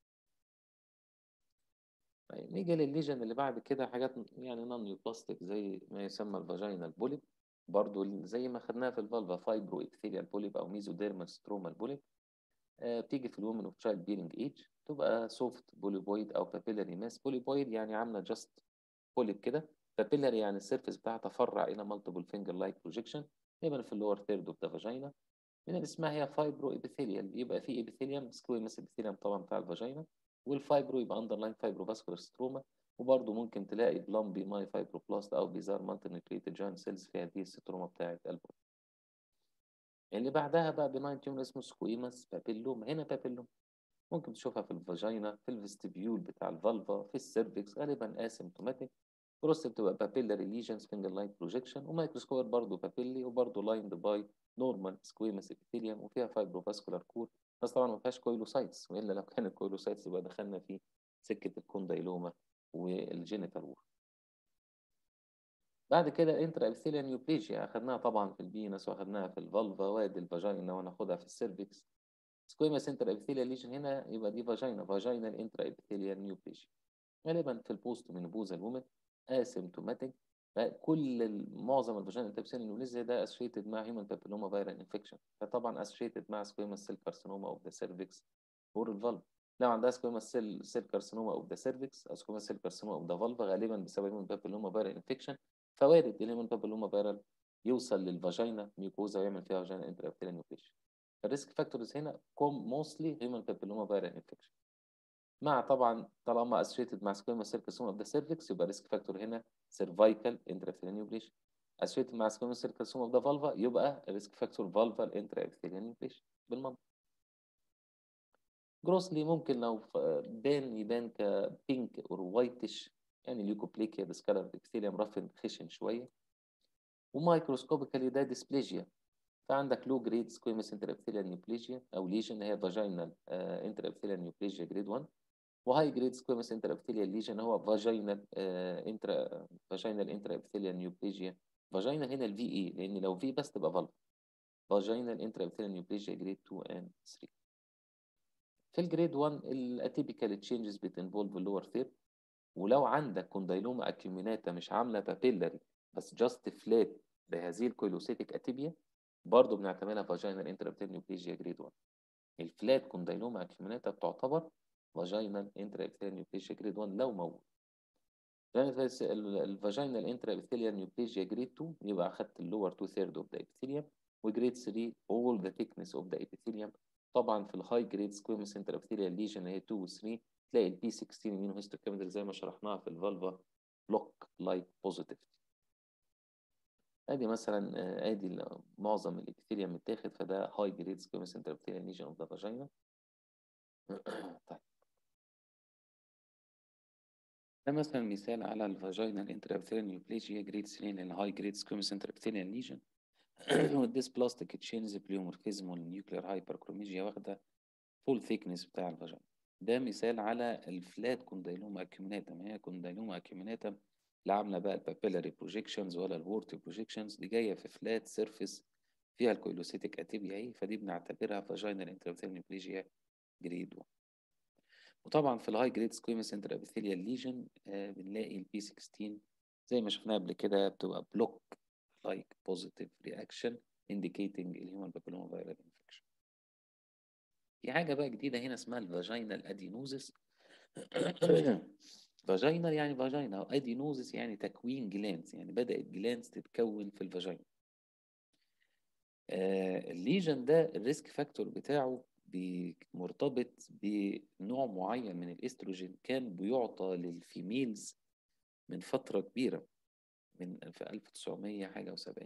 طيب نيجي للليجن اللي بعد كده حاجات يعني نون بلاستيك زي ما يسمى الفاجينال بوليب برضه زي ما خدناها في الفالفا فايبرو ابيثيليال بوليب او ميزوديرمال سترومال بوليب آه بتيجي في الومن اوف تشايلد بيرنج ايج تبقى سوفت بوليبويد او بابيلاري ماس بوليبويد يعني عامله جاست بوليب كده بابيلاري يعني السيرفيس بتاعها تفرع الى مالتيبل فينجر لايك بروجيكشن يبقى في اللور ثيرد اوف ذا فاجينا من اللي اسمها هي فايبرو ابيثيليال يبقى في ابيثيليوم سكويمس ابيثيليوم طبعا بتاع الفاجينا والفايبرو يبقى اندرلاين فايبرو فاسكولار ستروما وبرضه ممكن تلاقي بلامبي ماي فايبروبلاست او بيزار مالتي نيوكليتد جوينت سيلز في هذه الستروما بتاعه البول اللي بعدها بقى بناين تيومر اسمه سكويمس بابيلوم هنا بابيلوم ممكن تشوفها في الفاجينا في الفيستبيول بتاع الفالفا في السيرفكس غالبا اسيمتوماتيك بروست بتبقى بابيلاري ليجنز فينجر لايك بروجيكشن ومايكروسكوبر برضه بابيلي وبرضه لايند باي نورمال سكويمس ابيثيليوم وفيها فايبروفاسكولار كور بس طبعا ما فيهاش كويلوسايتس والا لو كانت كويلوسايتس يبقى دخلنا في سكه الكوندايلوما والجينيتال وور بعد كده انترا ابيثيليال نيوبليجيا اخدناها طبعا في البينس واخدناها في الفالفا وادي الفاجينا وهناخدها في السيرفكس سكويمس انترا ابيثيليال ليجن هنا يبقى دي فاجينا فاجينال انترا ابيثيليال نيوبليجيا غالبا في البوست مينوبوزال وومن اسيمتوماتيك كل معظم الفاجينال انترا ابيثيليال نيوبليجيا ده اسوشيتد مع هيومن بابيلوما فيرال انفكشن فطبعا اسوشيتد مع سكويمس سيل كارسينوما اوف ذا سيرفكس اور الفالفا لو عندها سكويمس سيل سيل كارسينوما اوف ذا سيرفكس او سكويمس سيل كارسينوما اوف ذا فالفا غالبا بسبب هيومن بابيلوما فيرال انفكشن فوارد الهيومن بابيلوما فيرال يوصل للفاجينا ميوكوزا ويعمل فيها فاجينا انترا ابيثيليال نيوبليجيا الريسك فاكتورز هنا كوم موستلي هيومن بابيلوما فيرال انفكشن مع طبعا طالما اسوشيتد مع سكويما سيل كارسينوما اوف ذا سيرفكس يبقى ريسك فاكتور هنا سيرفايكال انترا ابيثيليال نيوبليجيا associated مع squamous cell carcinoma of the vulva يبقى risk factor vulval intraepithelial neoplasia بالمنطق جروسلي ممكن لو ف- بان يبان كبينك اور وايتش يعني ليوكوبليكيا ديسكالر ابيثيليوم رافن خشن شويه ومايكروسكوبيكالي ده ديسبليجيا فعندك لو جريد سكويمس انترابثيليال نيوبليجيا او ليجن هي فاجينال انترابثيليال نيوبليجيا جريد 1 وهاي جريد سكويمس انترابثيليال ليجن هو فاجينال انترا فاجينال انترابثيليال نيوبليجيا فاجينال هنا الفي اي لان لو في بس تبقى فالف فاجينال انترابثيليال نيوبليجيا جريد 2 اند 3 في الجريد 1 الاتيبيكال تشينجز بتنفولف اللور ثيرد ولو عندك كوندايلوما اكيوميناتا مش عامله بابيلاري بس جاست فلات بهذه الكويلوسيتيك اتيبيا برضه بنعتبرها فاجينال انترابتيل نيوبليجيا جريد 1 الفلات كوندايلوما اكيوميناتا بتعتبر فاجينال انترابتيل نيوبليجيا جريد 1 لو موجود الفاجينال انترابتيليال نيوبليجيا جريد 2 يبقى اخدت اللور 2 ثيرد اوف ذا epithelium وجريد 3 all the thickness of the epithelium طبعا في الهاي جريد سكويمس انترابثيليال ليجن هي 2 و 3 تلاقي البي 16 امينو هيستوكيميكال زي ما شرحناها في الفالفا بلوك لايك بوزيتيف ادي مثلا آه، ادي ال- معظم الابيثيليوم متاخد فده هاي جريد سكويمس انترابثيليال ليجن اوف ذا فاجينا طيب ده مثلا مثال على الفاجينال انترابثيليال نيوبليجيا جريد 3 للهاي جريد سكويمس انترابثيليال ليجن والديسبلاستيك تشينز بليومورفيزم والنيوكلير هايبركروميجيا واخده فول ثيكنس بتاع الفاجينا ده مثال على الفلات كوندايلوما اكيوميناتم هي كوندايلوما اكيوميناتم لا عامله بقى البابيلاري بروجيكشنز ولا الورتي بروجيكشنز دي جايه في فلات سيرفيس فيها الكويلوسيتيك اتيبيا اهي فدي بنعتبرها فاجينال انترابثيليال نيوبليجيا جريد 1 وطبعا في الهاي جريد سكويمس انترابثيليال ليجن آه بنلاقي البي 16 زي ما شفناها قبل كده بتبقى بلوك لايك بوزيتيف رياكشن indicating الهيومن بابيلوما فيرال انفكشن في حاجه بقى جديده هنا اسمها الفاجينال ادينوزس فاجينال يعني فاجينا وادينوزس يعني تكوين جلانز يعني بدات جلانز تتكون في الفاجينا آه الليجن ده الريسك فاكتور بتاعه بي- مرتبط بنوع معين من الاستروجين كان بيعطى للفيميلز من فترة كبيرة من في 1900 حاجة و70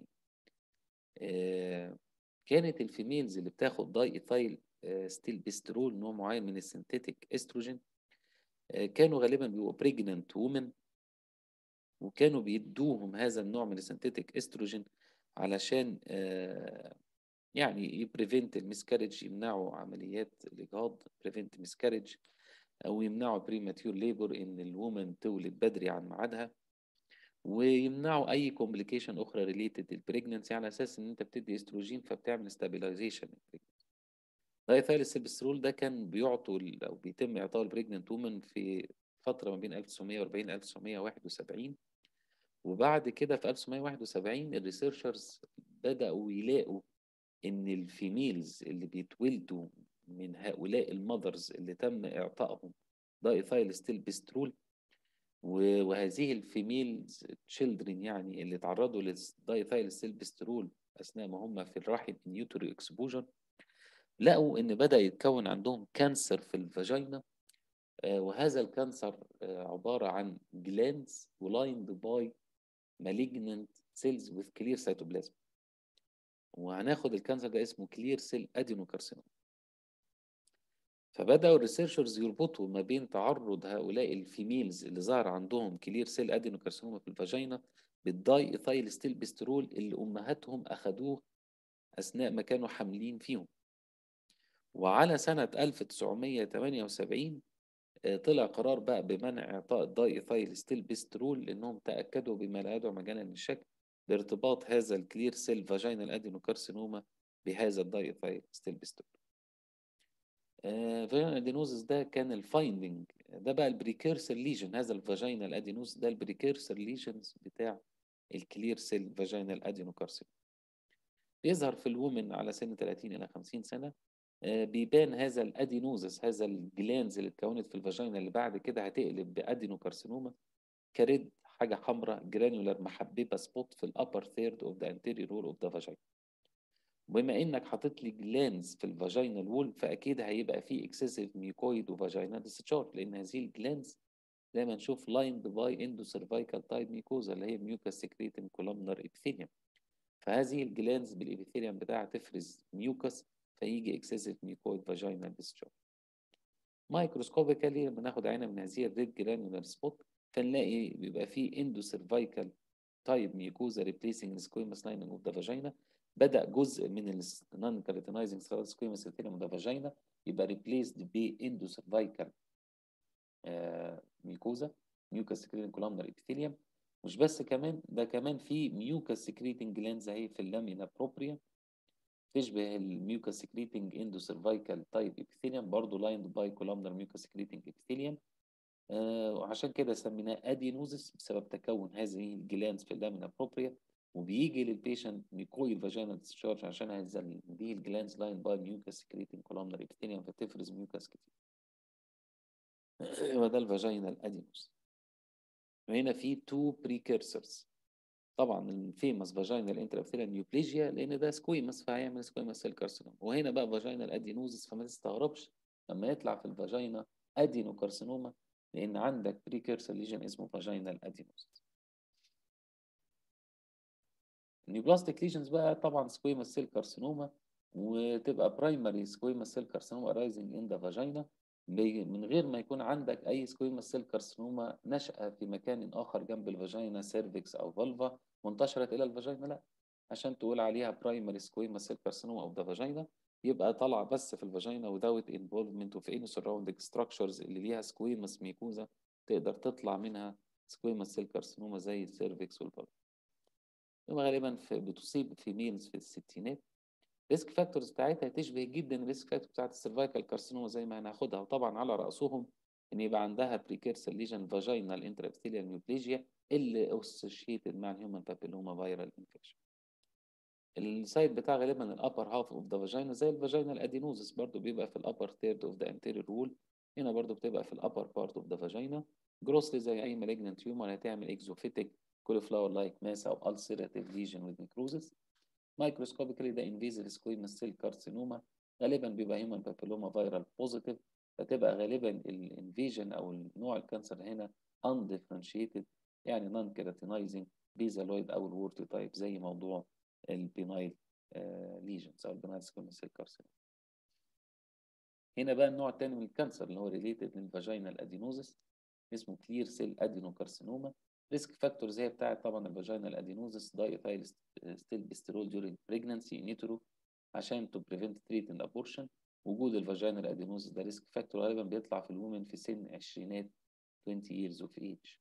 آه كانت الفيميلز اللي بتاخد داي ايثايل آه ستيل بيسترول نوع معين من السنتيتيك استروجين آه كانوا غالبا بيبقوا بريجننت وومن وكانوا بيدوهم هذا النوع من السنتيتيك استروجين علشان آه يعني يبريفنت المسكارج يمنعوا عمليات الإجهاض بريفنت مسكارج أو يمنعوا بريماتيور ليبر إن الومن تولد بدري عن ميعادها ويمنعوا أي كومبليكيشن أخرى ريليتد للبريجننسي على أساس إن أنت بتدي استروجين فبتعمل ستابيلايزيشن دايثايل السيلبسترول ده كان بيعطوا ال- أو بيتم إعطاء البريجننت وومن في فترة ما بين 1940 1971 وبعد كده في 1971 الريسيرشرز بدأوا يلاقوا ان الفيميلز اللي بيتولدوا من هؤلاء المذرز اللي تم اعطائهم دايثايل ستيل بيسترول و- وهذه الفيميلز تشيلدرن يعني اللي تعرضوا للدايثايل ستيل بيسترول اثناء ما هم في الرحم نيوتري اكسبوجر لقوا ان بدا يتكون عندهم كانسر في الفاجينا آه، وهذا الكانسر آه، عباره عن جلاندز ولايند باي malignant cells with clear cytoplasm وهناخد الكانسر ده اسمه كلير سيل ادينوكارسينوم فبدأوا الريسيرشرز يربطوا ما بين تعرض هؤلاء الفيميلز اللي ظهر عندهم كلير سيل ادينوكارسينوما في الفاجينا بالداي ايثايل ستيل بيسترول اللي امهاتهم اخدوه اثناء ما كانوا حاملين فيهم وعلى سنة 1978 آه، طلع قرار بقى بمنع إعطاء الداي إيثايل ستيل بيسترول لأنهم تأكدوا بما لا يدعو مجالا للشك بارتباط هذا الكلير سيل فاجينال أدينوكارسينوما بهذا الداي إيثايل ستيل بيسترول. فاجينال أدينوزس ده كان الفايندنج ده بقى البريكيرسر ليجن هذا الفاجينال أدينوز ده البريكيرسر ليجنز بتاع الكلير سيل فاجينال أدينوكارسينوما. بيظهر في الومن على سن 30 إلى 50 سنة آه، بيبان هذا الادينوزس هذا الجلانز اللي اتكونت في الفاجينا اللي بعد كده هتقلب بادينوكارسينوما كريد حاجه حمراء جرانيولار محببه سبوت في الابر ثيرد اوف ذا انتيريور وول اوف ذا فاجينا بما انك حاطط لي جلانز في الفاجينال وول فاكيد هيبقى في اكسسيف ميوكويد وفاجينا ديسشارج لان هذه الجلانز زي ما نشوف لايند باي اندو سيرفايكال تايب ميكوزا اللي هي ميوكاس سكريتين كولومنر ابيثيليوم فهذه الجلانز بالابيثيليوم بتاعها تفرز ميوكاس فيجي اكسسيف ميكويد فاجينال ديسشارج مايكروسكوبيكالي لما ناخد عينه من هذه الريد جرانيولار سبوت فنلاقي بيبقى فيه اندو سيرفايكال تايب ميكوزا ريبليسنج سكويمس لايننج اوف ذا فاجينا بدا جزء من النون كاريتينايزنج سكويمس ابيثيليوم اوف ذا فاجينا يبقى ريبليسد باندو سيرفايكال ميكوزا ميوكاس سكريتنج كولامنر ابيثيليوم مش بس كمان ده كمان في ميوكاس سكريتنج جلاندز اهي في اللامينا بروبريا تشبه الميوكاس سكريتنج اندو سيرفايكال تايب ابيثيليوم برضه لايند باي كولامنر ميوكاس سكريتنج ابيثيليوم آه وعشان كده سميناه ادينوزس بسبب تكون هذه الجلاندز في اللامينا بروبريا وبيجي للبيشنت ميكويل فاجينال ديسشارج عشان هذا دي الجلاندز لايند باي ميوكاس سكريتنج كولامنر ابيثيليوم فتفرز ميوكاس كتير وده الفاجينال ادينوس وهنا في تو بريكيرسرز طبعا الفيمس فاجينال انترابثيليال نيوبليجيا لان ده سكويمس فهيعمل سكويمس سيل كارسينوم وهنا بقى فاجينال ادينوزس فما تستغربش لما يطلع في الفاجينا ادينو كارسينوما لان عندك بريكيرسر ليجن اسمه فاجينال ادينوزس النيوبلاستيك ليجنز بقى طبعا سكويمس سيل كارسينوما وتبقى برايمري سكويمس سيل كارسينوما رايزنج ان ذا فاجينا من غير ما يكون عندك اي سكويمس سيل كارسينوما نشأة في مكان اخر جنب الفاجينا سيرفكس او فالفا وانتشرت الى الفاجينا لا عشان تقول عليها برايمري سكويمس سيل كارسينوما اوف ذا فاجينا يبقى طالعه بس في الفاجينا without involvement of any surrounding structures اللي ليها سكويمس ميكوزا تقدر تطلع منها سكويمس سيل كارسينوما زي السيرفكس والفالفا غالبا في بتصيب في ميلز في الستينات ريسك فاكتورز بتاعتها تشبه جدا الريسك فاكتور بتاعت السيرفايكال كارسينوما زي ما هناخدها وطبعا على راسهم ان يبقى عندها بريكيرسر ليجن فاجينال انترابثيليال نيوبليجيا اللي اسوشيتد مع الهيومن بابيلوما فيرال انفكشن السايد بتاع غالبا الابر هاف اوف ذا فاجينا زي الفاجينال ادينوزس برضو بيبقى في الابر ثيرد اوف ذا انتيريور وول هنا برضو بتبقى في الابر بارت اوف ذا فاجينا جروسلي زي اي مالجنت تيومر هتعمل اكزوفيتك كوليفلاور لايك ماس او ulcerative ليجن with necrosis مايكروسكوبيكالي ده انفيزيف سكويمس سيل كارسينوما غالبا بيبقى هيومن بابيلوما فيرال بوزيتيف فتبقى غالبا الانفيجن او نوع الكانسر هنا undifferentiated يعني نون كيراتينايزنج بيزالويد او الورت تايب زي موضوع البينايل ليجنز او البينايل سكويمس سيل كارسينوما هنا بقى النوع الثاني من الكانسر اللي هو ريليتد للفاجينال ادينوزس اسمه كلير سيل ادينوكارسينوما ريسك فاكتورز هي بتاعت طبعا الفاجينال ادينوزس دايثايل ستيل استرول during pregnancy in utero عشان to prevent treat and abortion وجود الفاجينال ادينوزس ده ريسك فاكتور غالبا بيطلع في الومن في سن عشرينات 20 years of age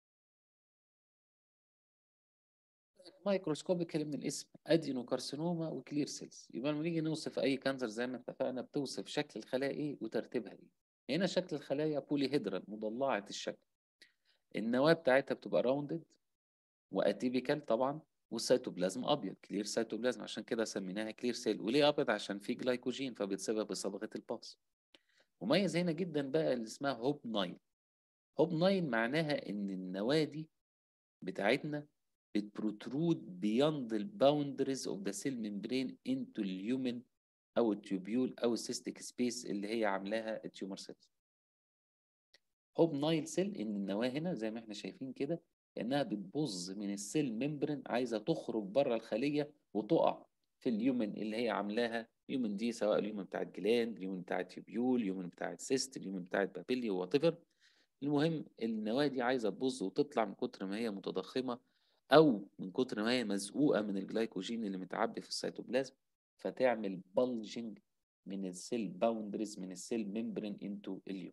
مايكروسكوبيكال من الاسم ادينوكارسينوما وكلير سيلز يبقى لما نيجي نوصف اي كانسر زي ما اتفقنا بتوصف شكل الخلايا ايه وترتيبها ايه هنا شكل الخلايا بولي هيدرال مضلعه الشكل النواه بتاعتها بتبقى راوندد واتيبيكال طبعا والسيتوبلازم ابيض كلير سيتوبلازم عشان كده سميناها كلير سيل وليه ابيض عشان في جلايكوجين فبتسبب بصبغه الباص مميز هنا جدا بقى اللي اسمها هوب نايل هوب نايل معناها ان النواه دي بتاعتنا بتبروترود beyond the boundaries of the cell membrane into اليومن او التيوبيول او السيستيك سبيس اللي هي عاملاها التيومر سيلز هوب نايل سيل ان النواه هنا زي ما احنا شايفين كده كانها بتبظ من السيل ممبرين عايزه تخرج بره الخليه وتقع في اليومن اللي هي عاملاها اليومن دي سواء اليومن بتاعت جلاند اليومن بتاعت تيوبيول اليومن بتاعت سيست اليومن بتاعت بابيلي وات المهم النواه دي عايزه تبظ وتطلع من كتر ما هي متضخمه او من كتر ما هي مزقوقه من الجلايكوجين اللي متعبي في السيتوبلازم فتعمل بلجنج من السيل باوندريز من السيل ممبرين انتو اليوم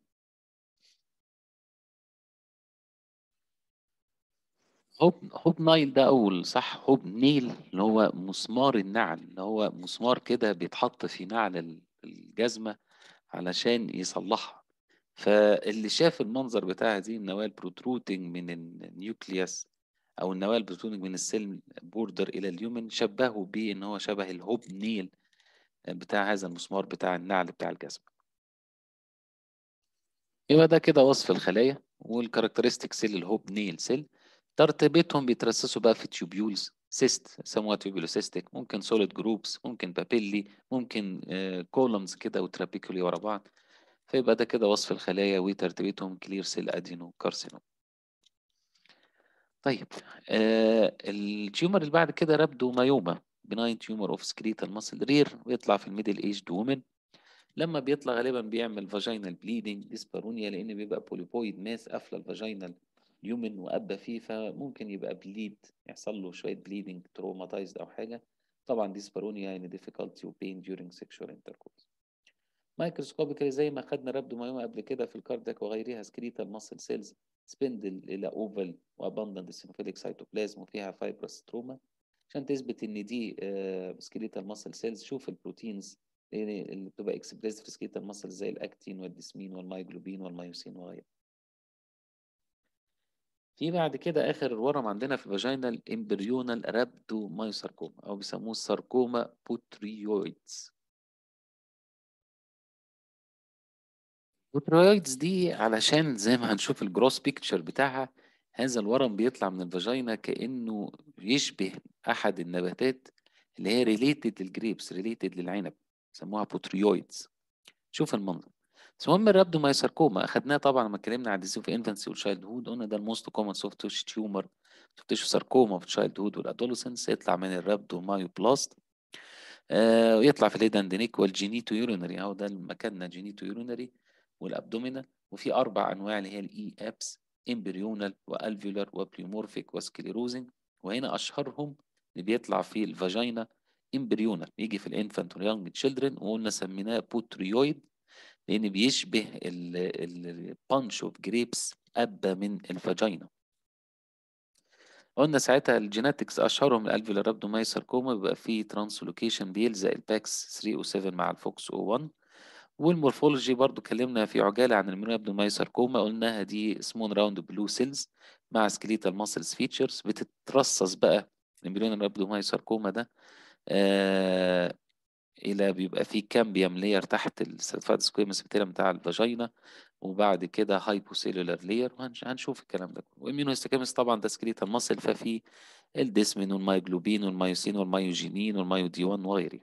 هوب هوب نايل ده اول صح هوب نيل اللي هو مسمار النعل اللي هو مسمار كده بيتحط في نعل الجزمه علشان يصلحها فاللي شاف المنظر بتاع دي النواه البروتروتنج من النيوكليوس او النواه البروتونيك من السيل بوردر الى اليومن شبهوا بيه ان هو شبه الهوب نيل بتاع هذا المسمار بتاع النعل بتاع الجزمه يبقى ده كده وصف الخلايا والكاركترستيك سيل الهوب نيل سيل ترتيبتهم بيترسسوا بقى في تيوبيولز سيست سموها تيوبيولوسيستيك ممكن سوليد جروبس ممكن بابيلي ممكن كولومز كده وترابيكولي ورا بعض فيبقى ده كده وصف الخلايا وترتيبتهم كلير سيل ادينو كارسينوم طيب آه التيومر اللي بعد كده رابدو مايوما بناين تيومر اوف سكريتال ماسل رير بيطلع في الميدل ايج وومن لما بيطلع غالبا بيعمل فاجينال بليدنج ديسبارونيا لان بيبقى بوليبويد ماس قافله الفاجينال يومن وقبة فيه فممكن يبقى بليد يحصل له شويه بليدنج تروماتايزد او حاجه طبعا ديسبارونيا يعني difficulty وبين during sexual intercourse مايكروسكوبيكالي زي ما خدنا رابدومايوما قبل كده في الكاردياك وغيرها سكريتال ماسل سيلز سبندل الى اوفال واباندنت سينوفيليك سيتوبلازم وفيها فايبرس تروما عشان تثبت ان دي سكريتال ماسل سيلز شوف البروتينز اللي بتبقى اكسبريس في سكريتال ماسل زي الاكتين والديسمين والمايجلوبين والمايوسين وغيرها في بعد كده اخر ورم عندنا في الفاجينال امبريونال رابدو مايوساركوما او بيسموه ساركوما بوتريويدز البوتريويدز دي علشان زي ما هنشوف الجروس بيكتشر بتاعها هذا الورم بيطلع من الفاجينا كأنه يشبه أحد النباتات اللي هي ريليتد للجريبس ريليتد للعنب سموها بوتريويدز شوف المنظر بس المهم الرابدومايوساركوما اخدناه طبعا لما اتكلمنا عن ديزيز اوف انفانسي والشايلد هود قلنا ده الموست كومن سوفت تيشو تيومر سوفت تيشو ساركوما في الشايلد هود والادولسنس يطلع من الرابدومايوبلاست آه ويطلع في الهيداندينيك والجينيتو يورينري اهو ده مكاننا جينيتو يورينري والابدومينال وفي اربع انواع اللي هي الاي ابس امبريونال والفيولار وبليومورفيك وسكليروزنج وهنا اشهرهم اللي بيطلع في الفاجينا امبريونال يجي في الانفانت واليونج تشيلدرن وقلنا سميناه بوتريويد لان بيشبه البانش اوف جريبس ابا من الفاجينا قلنا ساعتها الجيناتكس اشهرهم الالفيولار رابدومايساركوما بيبقى فيه ترانسلوكيشن بيلزق الباكس 307 مع الفوكس 01 والمورفولوجي برضو اتكلمنا في عجالة عن الميونابدومايساركوما قلناها دي سمون راوند بلو سيلز مع سكليتال ماسلز فيتشرز بتترصص بقى الميونابدومايساركوما ده آه الى بيبقى فيه كامبيوم لير تحت السيرفات سكويمس بتاع الفاجينا وبعد كده هايبوسيلولار لير وهنشوف الكلام ده والميونوهيستوكيمس طبعا ده سكليتال ماسل ففي الديسمين والمايجلوبين والمايوسين والمايوجينين والمايودي 1 وغيره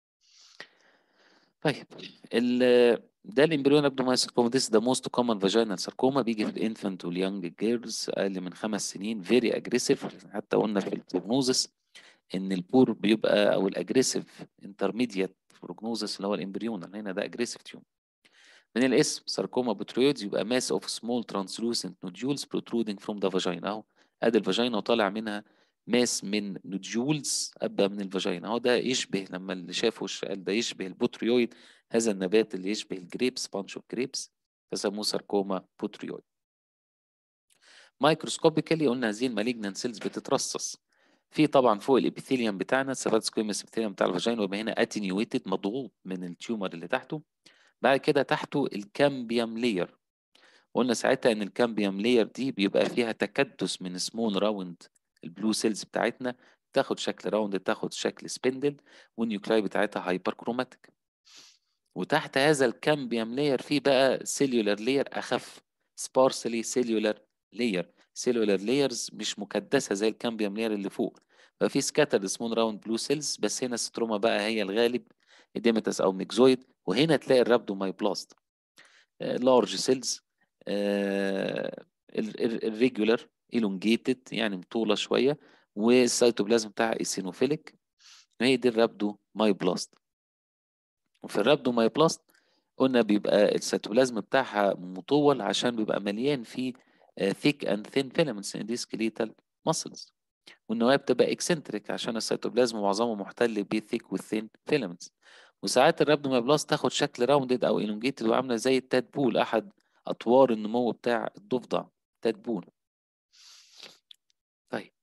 طيب ال ده الامبريون ابدومايساركوما ديس ده موست كومن فاجينال ساركوما بيجي في الانفانت واليونج جيرلز اقل من خمس سنين فيري اجريسيف حتى قلنا في البروجنوزس ان البور بيبقى او الاجريسيف انترميديت بروجنوزس اللي هو الامبريونال هنا ده اجريسيف تيوم من الاسم ساركوما بوتريودز يبقى ماس اوف سمول ترانسلوسنت نوديولز بروترودنج فروم ذا فاجينا اهو ادي الفاجينا وطالع منها ماس من نوديولز ابدا من الفاجينا اهو ده يشبه لما اللي شافه قال ده يشبه البوتريويد هذا النبات اللي يشبه الجريبس بانش اوف جريبس فسموه ساركوما بوتريويد مايكروسكوبيكالي قلنا هذه المالجنان سيلز بتترصص في طبعا فوق الابيثيليوم بتاعنا السيرفات سكويمس ابيثيليوم بتاع الفاجينا ويبقى هنا اتنيويتد مضغوط من التيومر اللي تحته بعد كده تحته الكامبيوم لير قلنا ساعتها ان الكامبيوم لير دي بيبقى فيها تكدس من سمول راوند البلو سيلز بتاعتنا تاخد شكل راوند تاخد شكل سبندل والنيوكلاي بتاعتها هايبر كروماتيك وتحت هذا الكامبيوم لاير في بقى سيلولار لاير اخف سبارسلي سيلولار لاير سيلولار لايرز مش مكدسه زي الكامبيوم لاير اللي فوق ففي سكاترد سمول راوند بلو سيلز بس هنا الستروما بقى هي الغالب اديمتس او ميكزويد وهنا تلاقي الرابدومايبلاست لارج سيلز الريجولار elongated يعني مطولة شوية والسيتوبلازم بتاعها ايسينوفيليك هي دي الرابدو مايبلاست وفي الرابدو مايبلاست قلنا بيبقى السيتوبلازم بتاعها مطول عشان بيبقى مليان فيه thick and thin filaments in the skeletal muscles والنوايا بتبقى eccentric عشان السيتوبلازم معظمه محتل ب thick و thin filaments وساعات الرابدو مايبلاست تاخد شكل راوندد او elongated وعامله زي التاد بول احد اطوار النمو بتاع الضفدع تاد بول طيب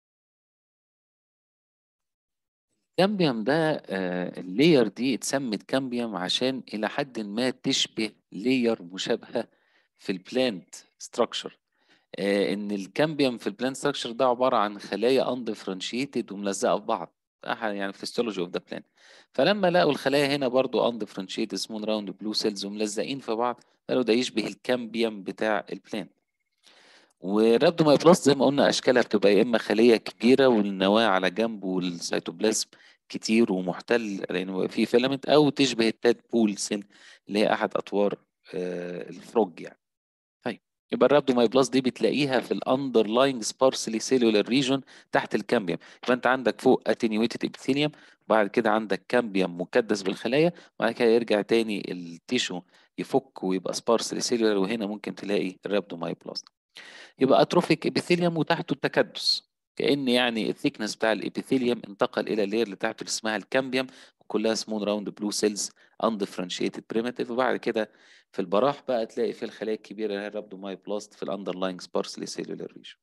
كامبيوم ده آه اللاير دي اتسمت كامبيوم عشان الى حد ما تشبه لاير مشابهه في البلانت ستراكشر آه ان الكامبيوم في البلانت ستراكشر ده عباره عن خلايا اندفرنشيتد وملزقه في بعض يعني فيستولوجي اوف ذا بلان فلما لقوا الخلايا هنا برضو اندفرنشيتد سمول راوند بلو سيلز وملزقين في بعض قالوا ده يشبه الكامبيوم بتاع البلان والرابدومايبلاست زي ما قلنا اشكالها بتبقى يا اما خليه كبيره والنواه على جنب والسيتوبلازم كتير ومحتل لان في فيلامنت او تشبه التاد بول سيل اللي هي احد اطوار الفروج يعني طيب يبقى الرابدومايبلاس دي بتلاقيها في الاندرلاينج سبارسلي سيلولار ريجون تحت الكامبيوم يبقى انت عندك فوق اتينيويتد ابيثيليوم وبعد كده عندك كامبيوم مكدس بالخلايا وبعد كده يرجع تاني التيشو يفك ويبقى سبارسلي سيلولار وهنا ممكن تلاقي الرابدومايبلاس يبقى اتروفيك ابيثيليوم وتحته التكدس كأن يعني الثيكنس بتاع الابيثيليوم انتقل الى اللير اللي تحته اللي اسمها الكامبيوم كلها سمول راوند بلو سيلز اندفرنشيتد بريمتيف وبعد كده في البراح بقى تلاقي في الخلايا الكبيره اللي هي الرابدومايبلاست في الاندرلاينج سبارسلي سيلولار ريجن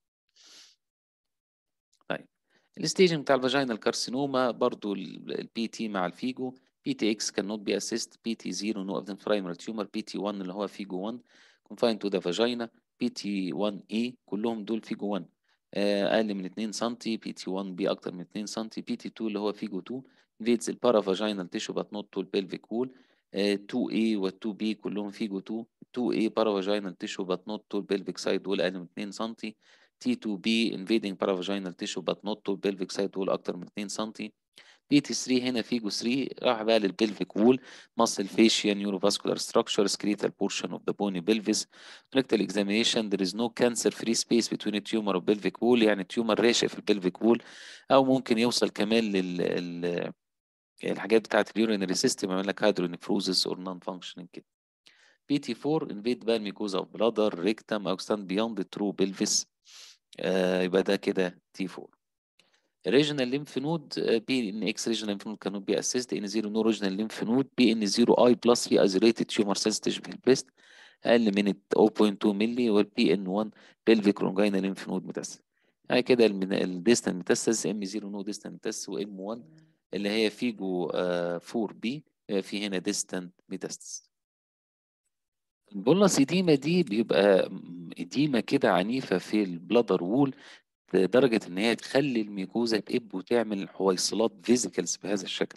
طيب الستيجنج بتاع الفاجينال كارسينوما برضو البي تي مع الفيجو بي تي اكس كان نوت بي اسيست بي تي 0 نو اوف برايمري تيومر بي تي 1 اللي هو فيجو 1 confined to the vagina بي تي 1 اي كلهم دول فيجو 1 اقل من 2 سم بي تي 1 بي اكتر من 2 سم بي تي 2 اللي هو فيجو 2 invades البارافاجينال تيشو but not to pelvic wall 2A و 2B كلهم فيجو 2 2A paravaginal tissue but not to pelvic side wall أقل من 2 سم T2B invading paravaginal tissue but not to pelvic side wall أكتر من 2 سم BT3 هنا فيجو 3 راح بقى للبلفيك وول muscle fascia neurovascular structure skeletal portion of the bony pelvis rectal examination there is no cancer free space between a tumor of pelvic wall يعني التيومر راشق في البلفيك وول أو ممكن يوصل كمان لل الحاجات بتاعت اليورينري سيستم يعمل لك هيدرونيفروزس اور نون فانكشننج كده بي تي 4 انفيد بقى الميكوزا اوف بلادر ريكتم او ستاند بيوند ترو بلفيس يبقى ده كده تي 4 ريجنال ليمف نود بي ان اكس ريجنال ليمف نود كانوا بي اسيست ان 0 نو ريجنال ليمف نود بي ان 0 اي بلس في ازريتد تيومر سيلز تشبه البريست اقل من 0.2 مللي والبي ان 1 بلفيك رونجاينا ليمف نود متسس يعني كده الديستنت متسس ام 0 نو ديستنت متسس وام 1 اللي هي فيجو 4 بي في هنا ديستنت ميتاستس البولس إديمة دي بيبقى إديمة كده عنيفة في البلادر وول لدرجة إن هي تخلي الميكوزا تقب وتعمل حويصلات فيزيكالز بهذا الشكل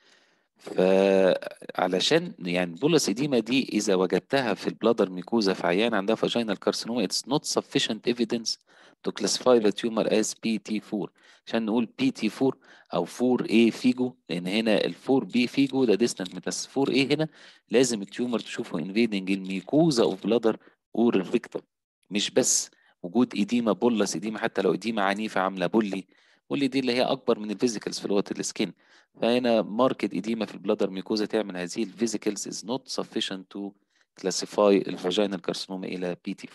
فعلشان يعني البولس إديمة دي إذا وجدتها في البلادر ميكوزا في عيان عندها فاجينال كارسينوما it's not sufficient evidence to classify the tumor as PT4 عشان نقول PT4 أو 4A فيجو لأن هنا ال 4B فيجو ده distant ميتاس 4A هنا لازم التيومر تشوفه invading الميكوزا أوف بلادر اور الريكتم مش بس وجود إديمة بولس إديمة حتى لو إديمة عنيفة عاملة بولي بولي دي اللي هي أكبر من الفيزيكالز في لغة السكين فهنا ماركت إديمة في البلادر ميكوزا تعمل هذه الفيزيكالز is not sufficient to classify الفاجينال كارسينوما إلى PT4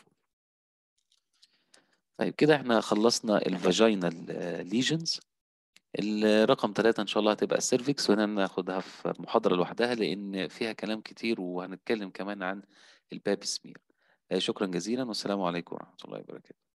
طيب كده احنا خلصنا الفاجينال ليجنز الرقم ثلاثة إن شاء الله هتبقى السيرفكس وهنا ناخدها في محاضرة لوحدها لأن فيها كلام كتير وهنتكلم كمان عن الباب سمير شكرا جزيلا والسلام عليكم ورحمة الله وبركاته